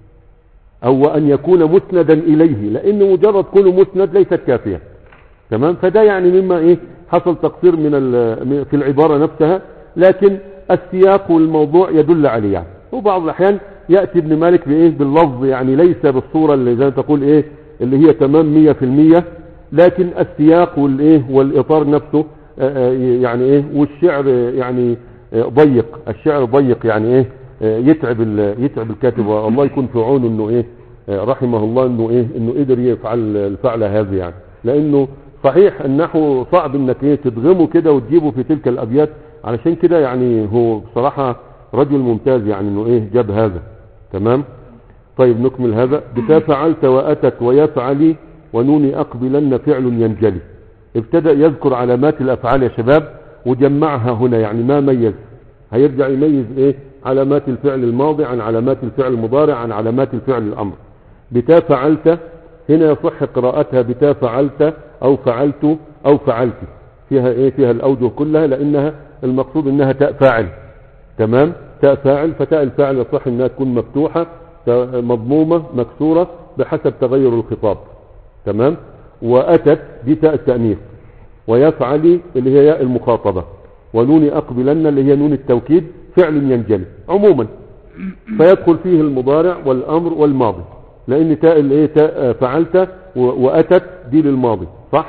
او وان يكون مسندا اليه لان مجرد كونه مسند ليست كافية تمام فده يعني مما ايه حصل تقصير من ال- من- في العبارة نفسها لكن السياق والموضوع يدل عليه يعني وبعض الاحيان يأتي ابن مالك بايه باللفظ يعني ليس بالصورة اللي زي ما تقول ايه اللي هي تمام مية في المية لكن السياق والايه والاطار نفسه آه، آه، يعني ايه والشعر آه، يعني آه، ضيق الشعر ضيق يعني ايه آه، يتعب ال- يتعب الكاتب والله يكون في عونه انه ايه آه، رحمه الله انه ايه انه قدر يفعل الفعله هذه يعني لانه صحيح النحو صعب انك ايه تدغمه كده وتجيبه في تلك الابيات علشان كده يعني هو بصراحة رجل ممتاز يعني انه ايه جاب هذا تمام طيب نكمل هذا بتا فعلت واتت ويفعلي ونوني اقبلن فعل ينجلي ابتدأ يذكر علامات الافعال يا شباب وجمعها هنا يعني ما ميز هيرجع يميز ايه علامات الفعل الماضي عن علامات الفعل المضارع عن علامات الفعل الامر بتا فعلت هنا يصح قراءتها بتا فعلت او فعلت او فعلت فيها ايه فيها الاوجه كلها لانها المقصود انها تاء فاعل تمام تاء فاعل فتاء الفاعل يصح انها تكون مفتوحة تا- مضمومة مكسورة بحسب تغير الخطاب تمام واتت دي تاء التأنيث ويفعل اللي هي ياء المخاطبة ونون اقبلن اللي هي نون التوكيد فعل ينجلي عموما فيدخل فيه المضارع والامر والماضي لان تاء الايه تاء فعلت و- واتت دي للماضي صح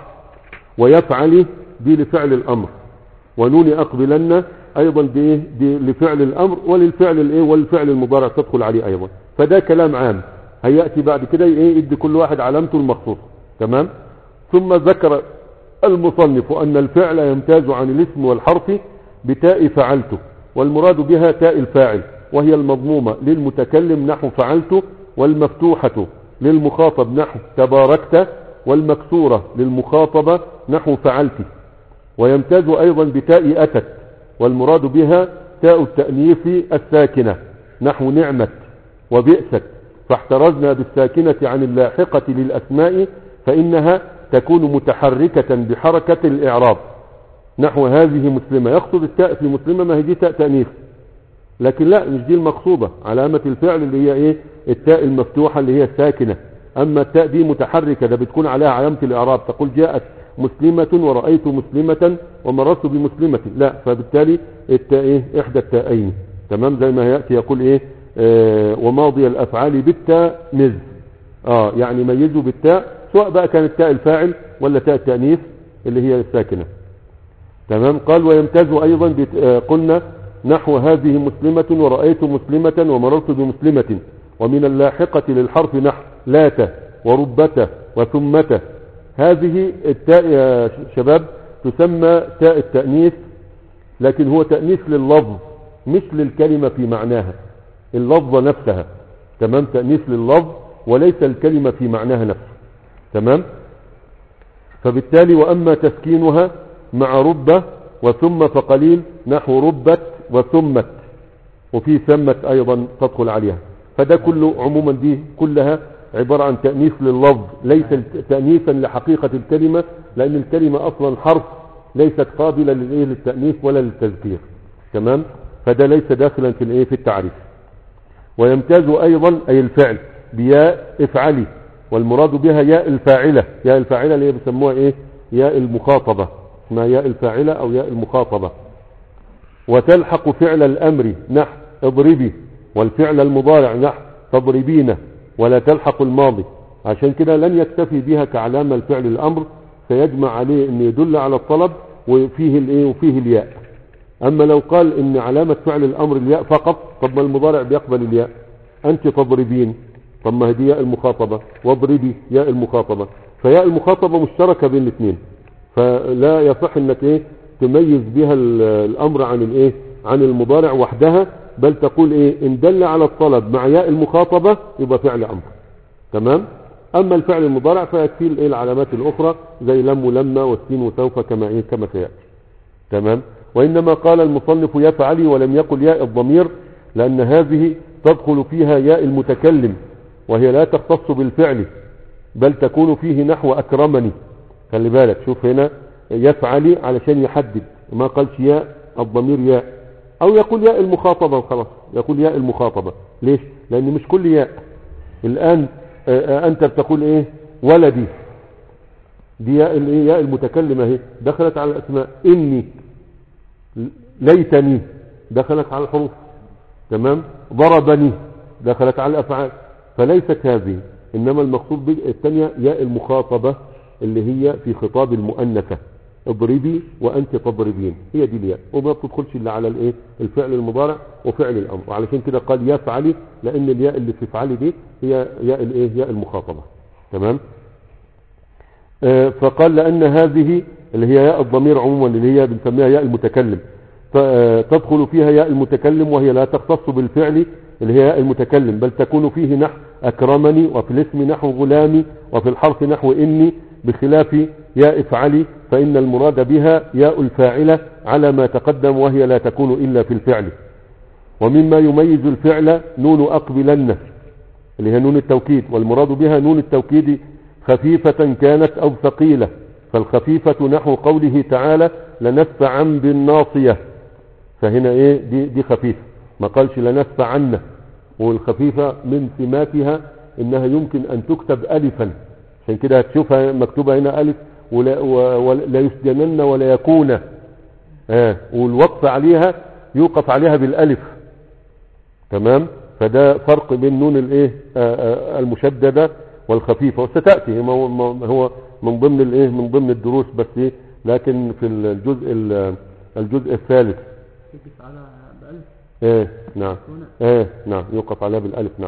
ويفعل دي لفعل الامر ونون اقبلن ايضا دي إيه؟ دي لفعل الامر وللفعل الايه والفعل المضارع تدخل عليه ايضا فده كلام عام هياتي بعد كده ايه يدي كل واحد علامته المخصوصه تمام ثم ذكر المصنف ان الفعل يمتاز عن الاسم والحرف بتاء فعلته والمراد بها تاء الفاعل وهي المضمومة للمتكلم نحو فعلت والمفتوحة للمخاطب نحو تباركت والمكسورة للمخاطبة نحو فعلت ويمتاز ايضا بتاء اتت والمراد بها تاء التأنيث الساكنة نحو نعمة وبئست فاحترزنا بالساكنة عن اللاحقة للأسماء فإنها تكون متحركة بحركة الإعراب نحو هذه مسلمة يقصد التاء في مسلمة ما هي دي تاء تأنيث لكن لا مش دي المقصودة علامة الفعل اللي هي ايه التاء المفتوحة اللي هي الساكنة اما التاء دي متحركة ده بتكون عليها علامة الاعراب تقول جاءت مسلمة ورأيت مسلمة ومررت بمسلمة لا فبالتالي التاء ايه احدى التاءين تمام زي ما يأتي يقول ايه آه وماضي الافعال بالتاء مز اه يعني ميزوا بالتاء سواء بقى كانت تاء الفاعل ولا تاء التأنيث اللي هي الساكنة تمام قال ويمتاز ايضا بت- آه، قلنا نحو هذه مسلمة ورأيت مسلمة ومررت بمسلمة ومن اللاحقة للحرف نحو لات وربة وثمة هذه التاء يا شباب تسمى تاء التأنيث لكن هو تأنيث لللفظ مش للكلمة في معناها اللفظة نفسها تمام تأنيث لللفظ وليس الكلمة في معناها نفسه تمام فبالتالي وأما تسكينها مع ربة وثم فقليل نحو ربت وثمت وفي ثمت أيضا تدخل عليها فده كله عموما دي كلها عبارة عن تأنيث لللفظ ليس تأنيثا لحقيقة الكلمة لأن الكلمة أصلا حرف ليست قابلة للإيه للتأنيث ولا للتذكير تمام فده ليس داخلا في الإيه في التعريف ويمتاز أيضا أي الفعل بياء افعلي والمراد بها ياء الفاعلة ياء الفاعلة اللي هي بيسموها ايه ياء المخاطبة اسمها ياء الفاعلة او ياء المخاطبة وتلحق فعل الامر نحو اضربي والفعل المضارع نحو تضربين ولا تلحق الماضي عشان كده لن يكتفي بها كعلامة الفعل الامر سيجمع عليه ان يدل على الطلب وفيه الايه وفيه الياء اما لو قال ان علامة فعل الامر الياء فقط طب ما المضارع بيقبل الياء انت تضربين طب ما هي دي ياء المخاطبة واضربي ياء المخاطبة فياء المخاطبة مشتركة بين الاثنين فلا يصح انك ايه تميز بها ال- الامر عن الايه عن المضارع وحدها بل تقول ايه ان دل على الطلب مع ياء المخاطبة يبقى فعل امر تمام اما الفعل المضارع فيكفي الايه العلامات الاخرى زي لم ولما والسين وسوف كما ايه كما سياتي تمام وإنما قال المصنف يفعلي ولم يقل ياء الضمير لأن هذه تدخل فيها ياء المتكلم وهي لا تختص بالفعل بل تكون فيه نحو أكرمني خلي بالك شوف هنا يفعلي علشان يحدد ما قالش ياء الضمير ياء أو يقول ياء المخاطبة وخلاص يقول ياء المخاطبة ليش لأن مش كل ياء الآن آه، آه، أنت بتقول إيه ولدي دي ياء الايه ياء المتكلمة اهي دخلت على الأسماء إني ليتني دخلت على الحروف تمام ضربني دخلت على الأفعال فليست هذه إنما المقصود بال- الثانية ياء المخاطبة اللي هي في خطاب المؤنثة اضربي وأنت تضربين هي دي الياء وما بتدخلش إلا على الايه الفعل المضارع وفعل الأمر وعلشان كده قال يفعلي لأن الياء اللي في فعلي دي هي ياء الايه ياء المخاطبة تمام آه، فقال لأن هذه اللي هي ياء الضمير عموما اللي هي بنسميها ياء المتكلم ف- آه، تدخل فيها ياء المتكلم وهي لا تختص بالفعل اللي هي ياء المتكلم بل تكون فيه نحو أكرمني وفي الاسم نحو غلامي وفي الحرف نحو إني بخلاف ياء افعلي فإن المراد بها ياء الفاعلة على ما تقدم وهي لا تكون إلا في الفعل ومما يميز الفعل نون أقبلن اللي هي نون التوكيد والمراد بها نون التوكيد خفيفة كانت أو ثقيلة فالخفيفة نحو قوله تعالى لنسفعا بالناصية فهنا ايه دي, دي خفيفة ما قالش لنسفعن والخفيفة من سماتها انها يمكن ان تكتب الفا عشان كده هتشوفها مكتوبة هنا الف ولا, و- ولا يسجنن ولا يكون آه والوقف عليها يوقف عليها بالالف تمام فده فرق بين نون الايه آه، آه، المشدده والخفيفه وستاتي هو هو من ضمن الايه من ضمن الدروس بس ايه لكن في الجزء ال- الجزء الثالث يقف على بألف ايه نعم هنا ايه نعم يوقف عليها بالالف نعم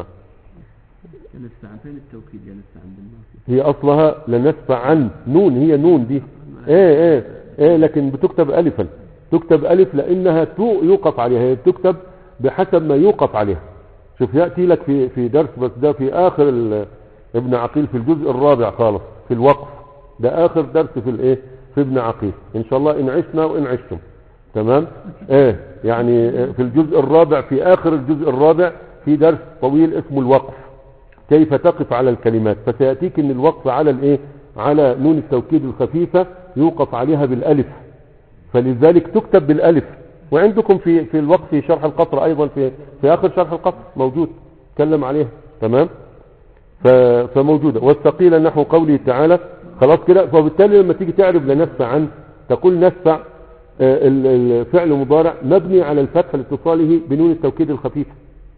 ينسى عن فين التوكيد ينسى عن بالناصية هي اصلها لنسفع عن نون هي نون دي ايه ايه ايه لكن بتكتب الفا تكتب الف لانها تو يوقف عليها هي بتكتب بحسب ما يوقف عليها شوف ياتي لك في في درس بس ده في اخر ال- ابن عقيل في الجزء الرابع خالص في الوقف ده اخر درس في الايه في ابن عقيل ان شاء الله ان عشنا وان عشتم تمام ايه يعني آه، في الجزء الرابع في اخر الجزء الرابع في درس طويل اسمه الوقف كيف تقف على الكلمات فسيأتيك ان الوقف على الايه على نون التوكيد الخفيفة يوقف عليها بالالف فلذلك تكتب بالالف وعندكم في في الوقف في شرح القطر ايضا في في اخر شرح القطر موجود تكلم عليها تمام ف- فموجودة والثقيلة نحو قوله تعالى خلاص كده فبالتالي لما تيجي تعرف لنسفع عن تقول نسفع آه، ال- الفعل مضارع مبني على الفتح لاتصاله بنون التوكيد الخفيفة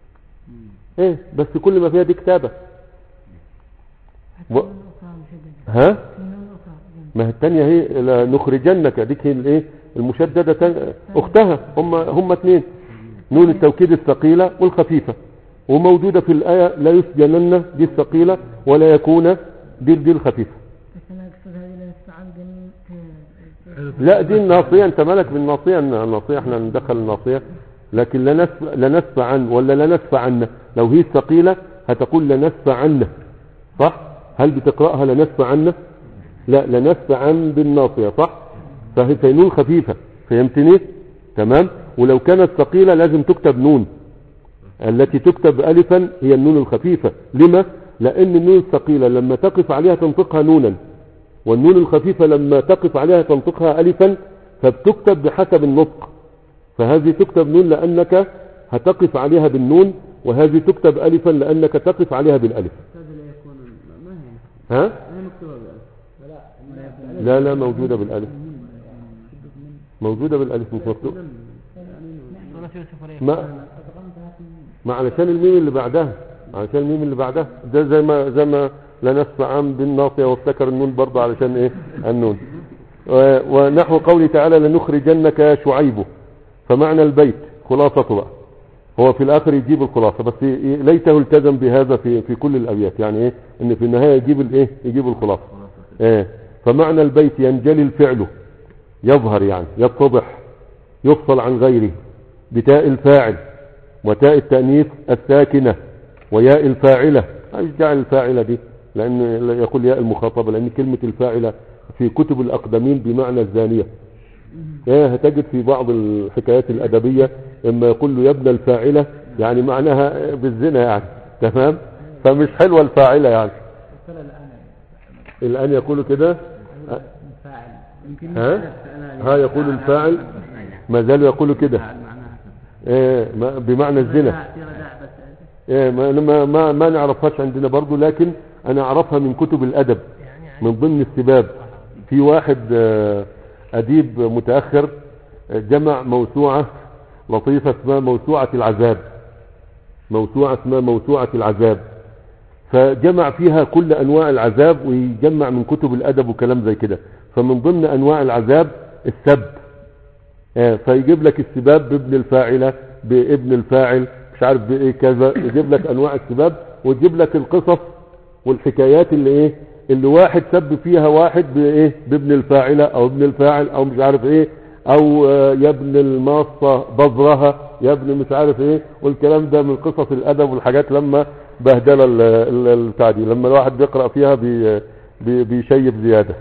ايه بس كل ما فيها دي كتابة و... ها ما هي التانية هي لا نخرجنك ديك هي الايه المشددة تان- اختها هم هم اتنين نون التوكيد الثقيلة والخفيفة وموجودة في الآية لا يسجنن دي الثقيلة ولا يكون دي دي الخفيفة بس انا اقصد هذه اللي نستعان بين لا دي الناصية انت مالك بالناصية الناصية احنا ندخل الناصية لكن لا نسف لا نسف عن ولا لا نسف عنا لو هي الثقيلة هتقول لا نسف عنا صح هل بتقرأها لا نسف عنا لا لا نسف عن بالناصية صح فهي في نون خفيفة فهمتني تمام ولو كانت ثقيلة لازم تكتب نون التي تكتب ألفا هي النون الخفيفة لما لأن النون الثقيلة لما تقف عليها تنطقها نونا والنون الخفيفة لما تقف عليها تنطقها ألفا فبتكتب بحسب النطق فهذه تكتب نون لأنك هتقف عليها بالنون وهذه تكتب ألفا لأنك تقف عليها بالألف هذا لا يكون ما هي ها؟ ما هي مكتوبة بالألف لا لا موجودة بالألف موجودة بالألف مش مكتوب سورة يوسف عليه ما ما علشان الميم اللي بعدها علشان الميم اللي بعدها ده زي ما زي ما لا نسمع عن بالناصية وافتكر النون برضه علشان ايه النون و- ونحو قوله تعالى لنخرجنك يا شعيب فمعنى البيت خلاصته بقى هو في الاخر يجيب الخلاصة بس ي- ليته التزم بهذا في في كل الابيات يعني ايه ان في النهاية يجيب الايه يجيب الخلاصة ايه فمعنى البيت ينجلي الفعل يظهر يعني يتضح يفصل عن غيره بتاء الفاعل وتاء التأنيث الساكنة وياء الفاعلة ايش جعل الفاعلة دي لأن يقول ياء المخاطبة لأن كلمة الفاعلة في كتب الأقدمين بمعنى الزانية ايه هتجد في بعض الحكايات الأدبية اما يقول له يا ابن الفاعلة يعني معناها بالزنا يعني تمام فمش حلوة الفاعلة يعني الآن يقول كده يمكن ها ها يقول الفاعل ما زالوا يقولوا كده ايه ما- بمعنى الزنا في رداع بس ايه ما ما ما, ما نعرفهاش عندنا برضو لكن انا اعرفها من كتب الادب من ضمن السباب في واحد آه، اديب متاخر آه، جمع موسوعه لطيفه اسمها موسوعه العذاب موسوعه اسمها موسوعه العذاب فجمع فيها كل انواع العذاب ويجمع من كتب الادب وكلام زي كده فمن ضمن انواع العذاب السب آه، فيجيب لك السباب بابن الفاعلة بابن الفاعل مش عارف بايه كذا يجيب لك انواع السباب ويجيب لك القصص والحكايات اللي ايه اللي واحد سب فيها واحد بايه بابن الفاعلة او ابن الفاعل او مش عارف ايه او آه، يا ابن الماصة بذرها يا ابن مش عارف ايه والكلام ده من قصص الادب والحاجات لما بهدله ال- ال- البتاع دي لما الواحد بيقرأ فيها بي بي بيشيب زيادة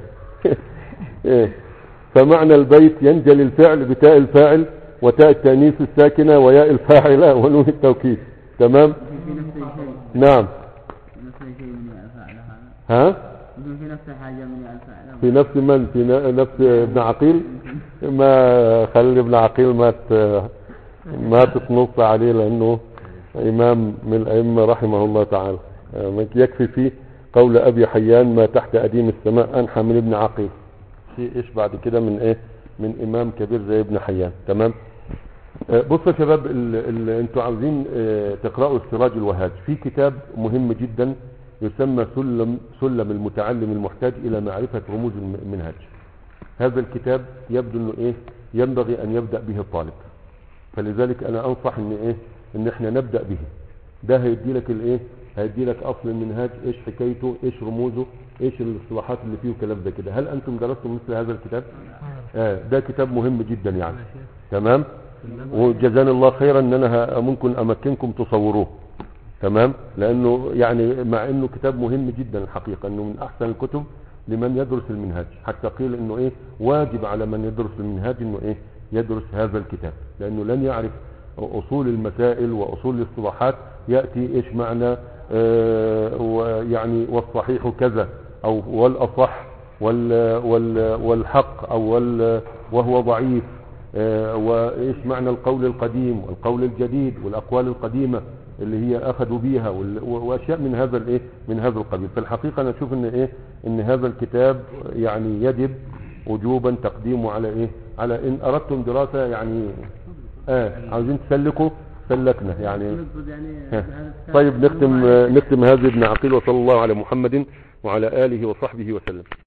إيه. فمعنى البيت ينجلي الفعل بتاء الفاعل وتاء التانيث الساكنة وياء الفاعلة ونون التوكيد تمام في نفس الشيء نعم في نفس الشيء من ياء الفاعل هذا ها يمكن في نفس الحاجة من ياء الفاعل في نفس من في ن- نفس ابن عقيل ما خلي ابن عقيل ما ت- ما تتنص عليه لانه امام من الائمه رحمه الله تعالى آه، يكفي فيه قول ابي حيان ما تحت اديم السماء انحى من ابن عقيل في ايش بعد كده من ايه من امام كبير زي ابن حيان تمام آه، بصوا يا شباب ال- ال- انتوا عاوزين آه، تقرأوا السراج الوهاج في كتاب مهم جدا يسمى سلم سلم المتعلم المحتاج الى معرفة رموز الم- المنهج هذا الكتاب يبدو انه ايه ينبغي ان يبدأ به الطالب فلذلك انا انصح ان ايه ان احنا نبدأ به ده هيدي لك الايه هيدي لك اصل المنهاج ايش حكايته ايش رموزه ايش الاصطلاحات اللي فيه وكلام زي كده هل انتم درستم مثل هذا الكتاب آه ده كتاب مهم جدا يعني تمام وجزانا الله خيرا ان انا ه- ممكن امكنكم تصوروه تمام لانه يعني مع انه كتاب مهم جدا الحقيقه انه من احسن الكتب لمن يدرس المنهاج حتى قيل انه ايه واجب على من يدرس المنهاج انه ايه يدرس هذا الكتاب لانه لن يعرف اصول المسائل واصول الاصطلاحات ياتي ايش معنى آه، ويعني والصحيح كذا او والاصح وال وال والحق او وال وهو ضعيف آه، وايش معنى القول القديم والقول الجديد والاقوال القديمه اللي هي اخذوا بيها وال- واشياء من هذا الايه من هذا القبيل فالحقيقه انا اشوف ان ايه ان هذا الكتاب يعني يجب وجوبا تقديمه على ايه على ان اردتم دراسه يعني اه عاوزين تسلكوا سلكنا يعني نقصد يعني ها. بهذا الكتاب طيب إنه نختم ما- نختم هذه ابن عقيل وصلى الله على محمد وعلى اله وصحبه وسلم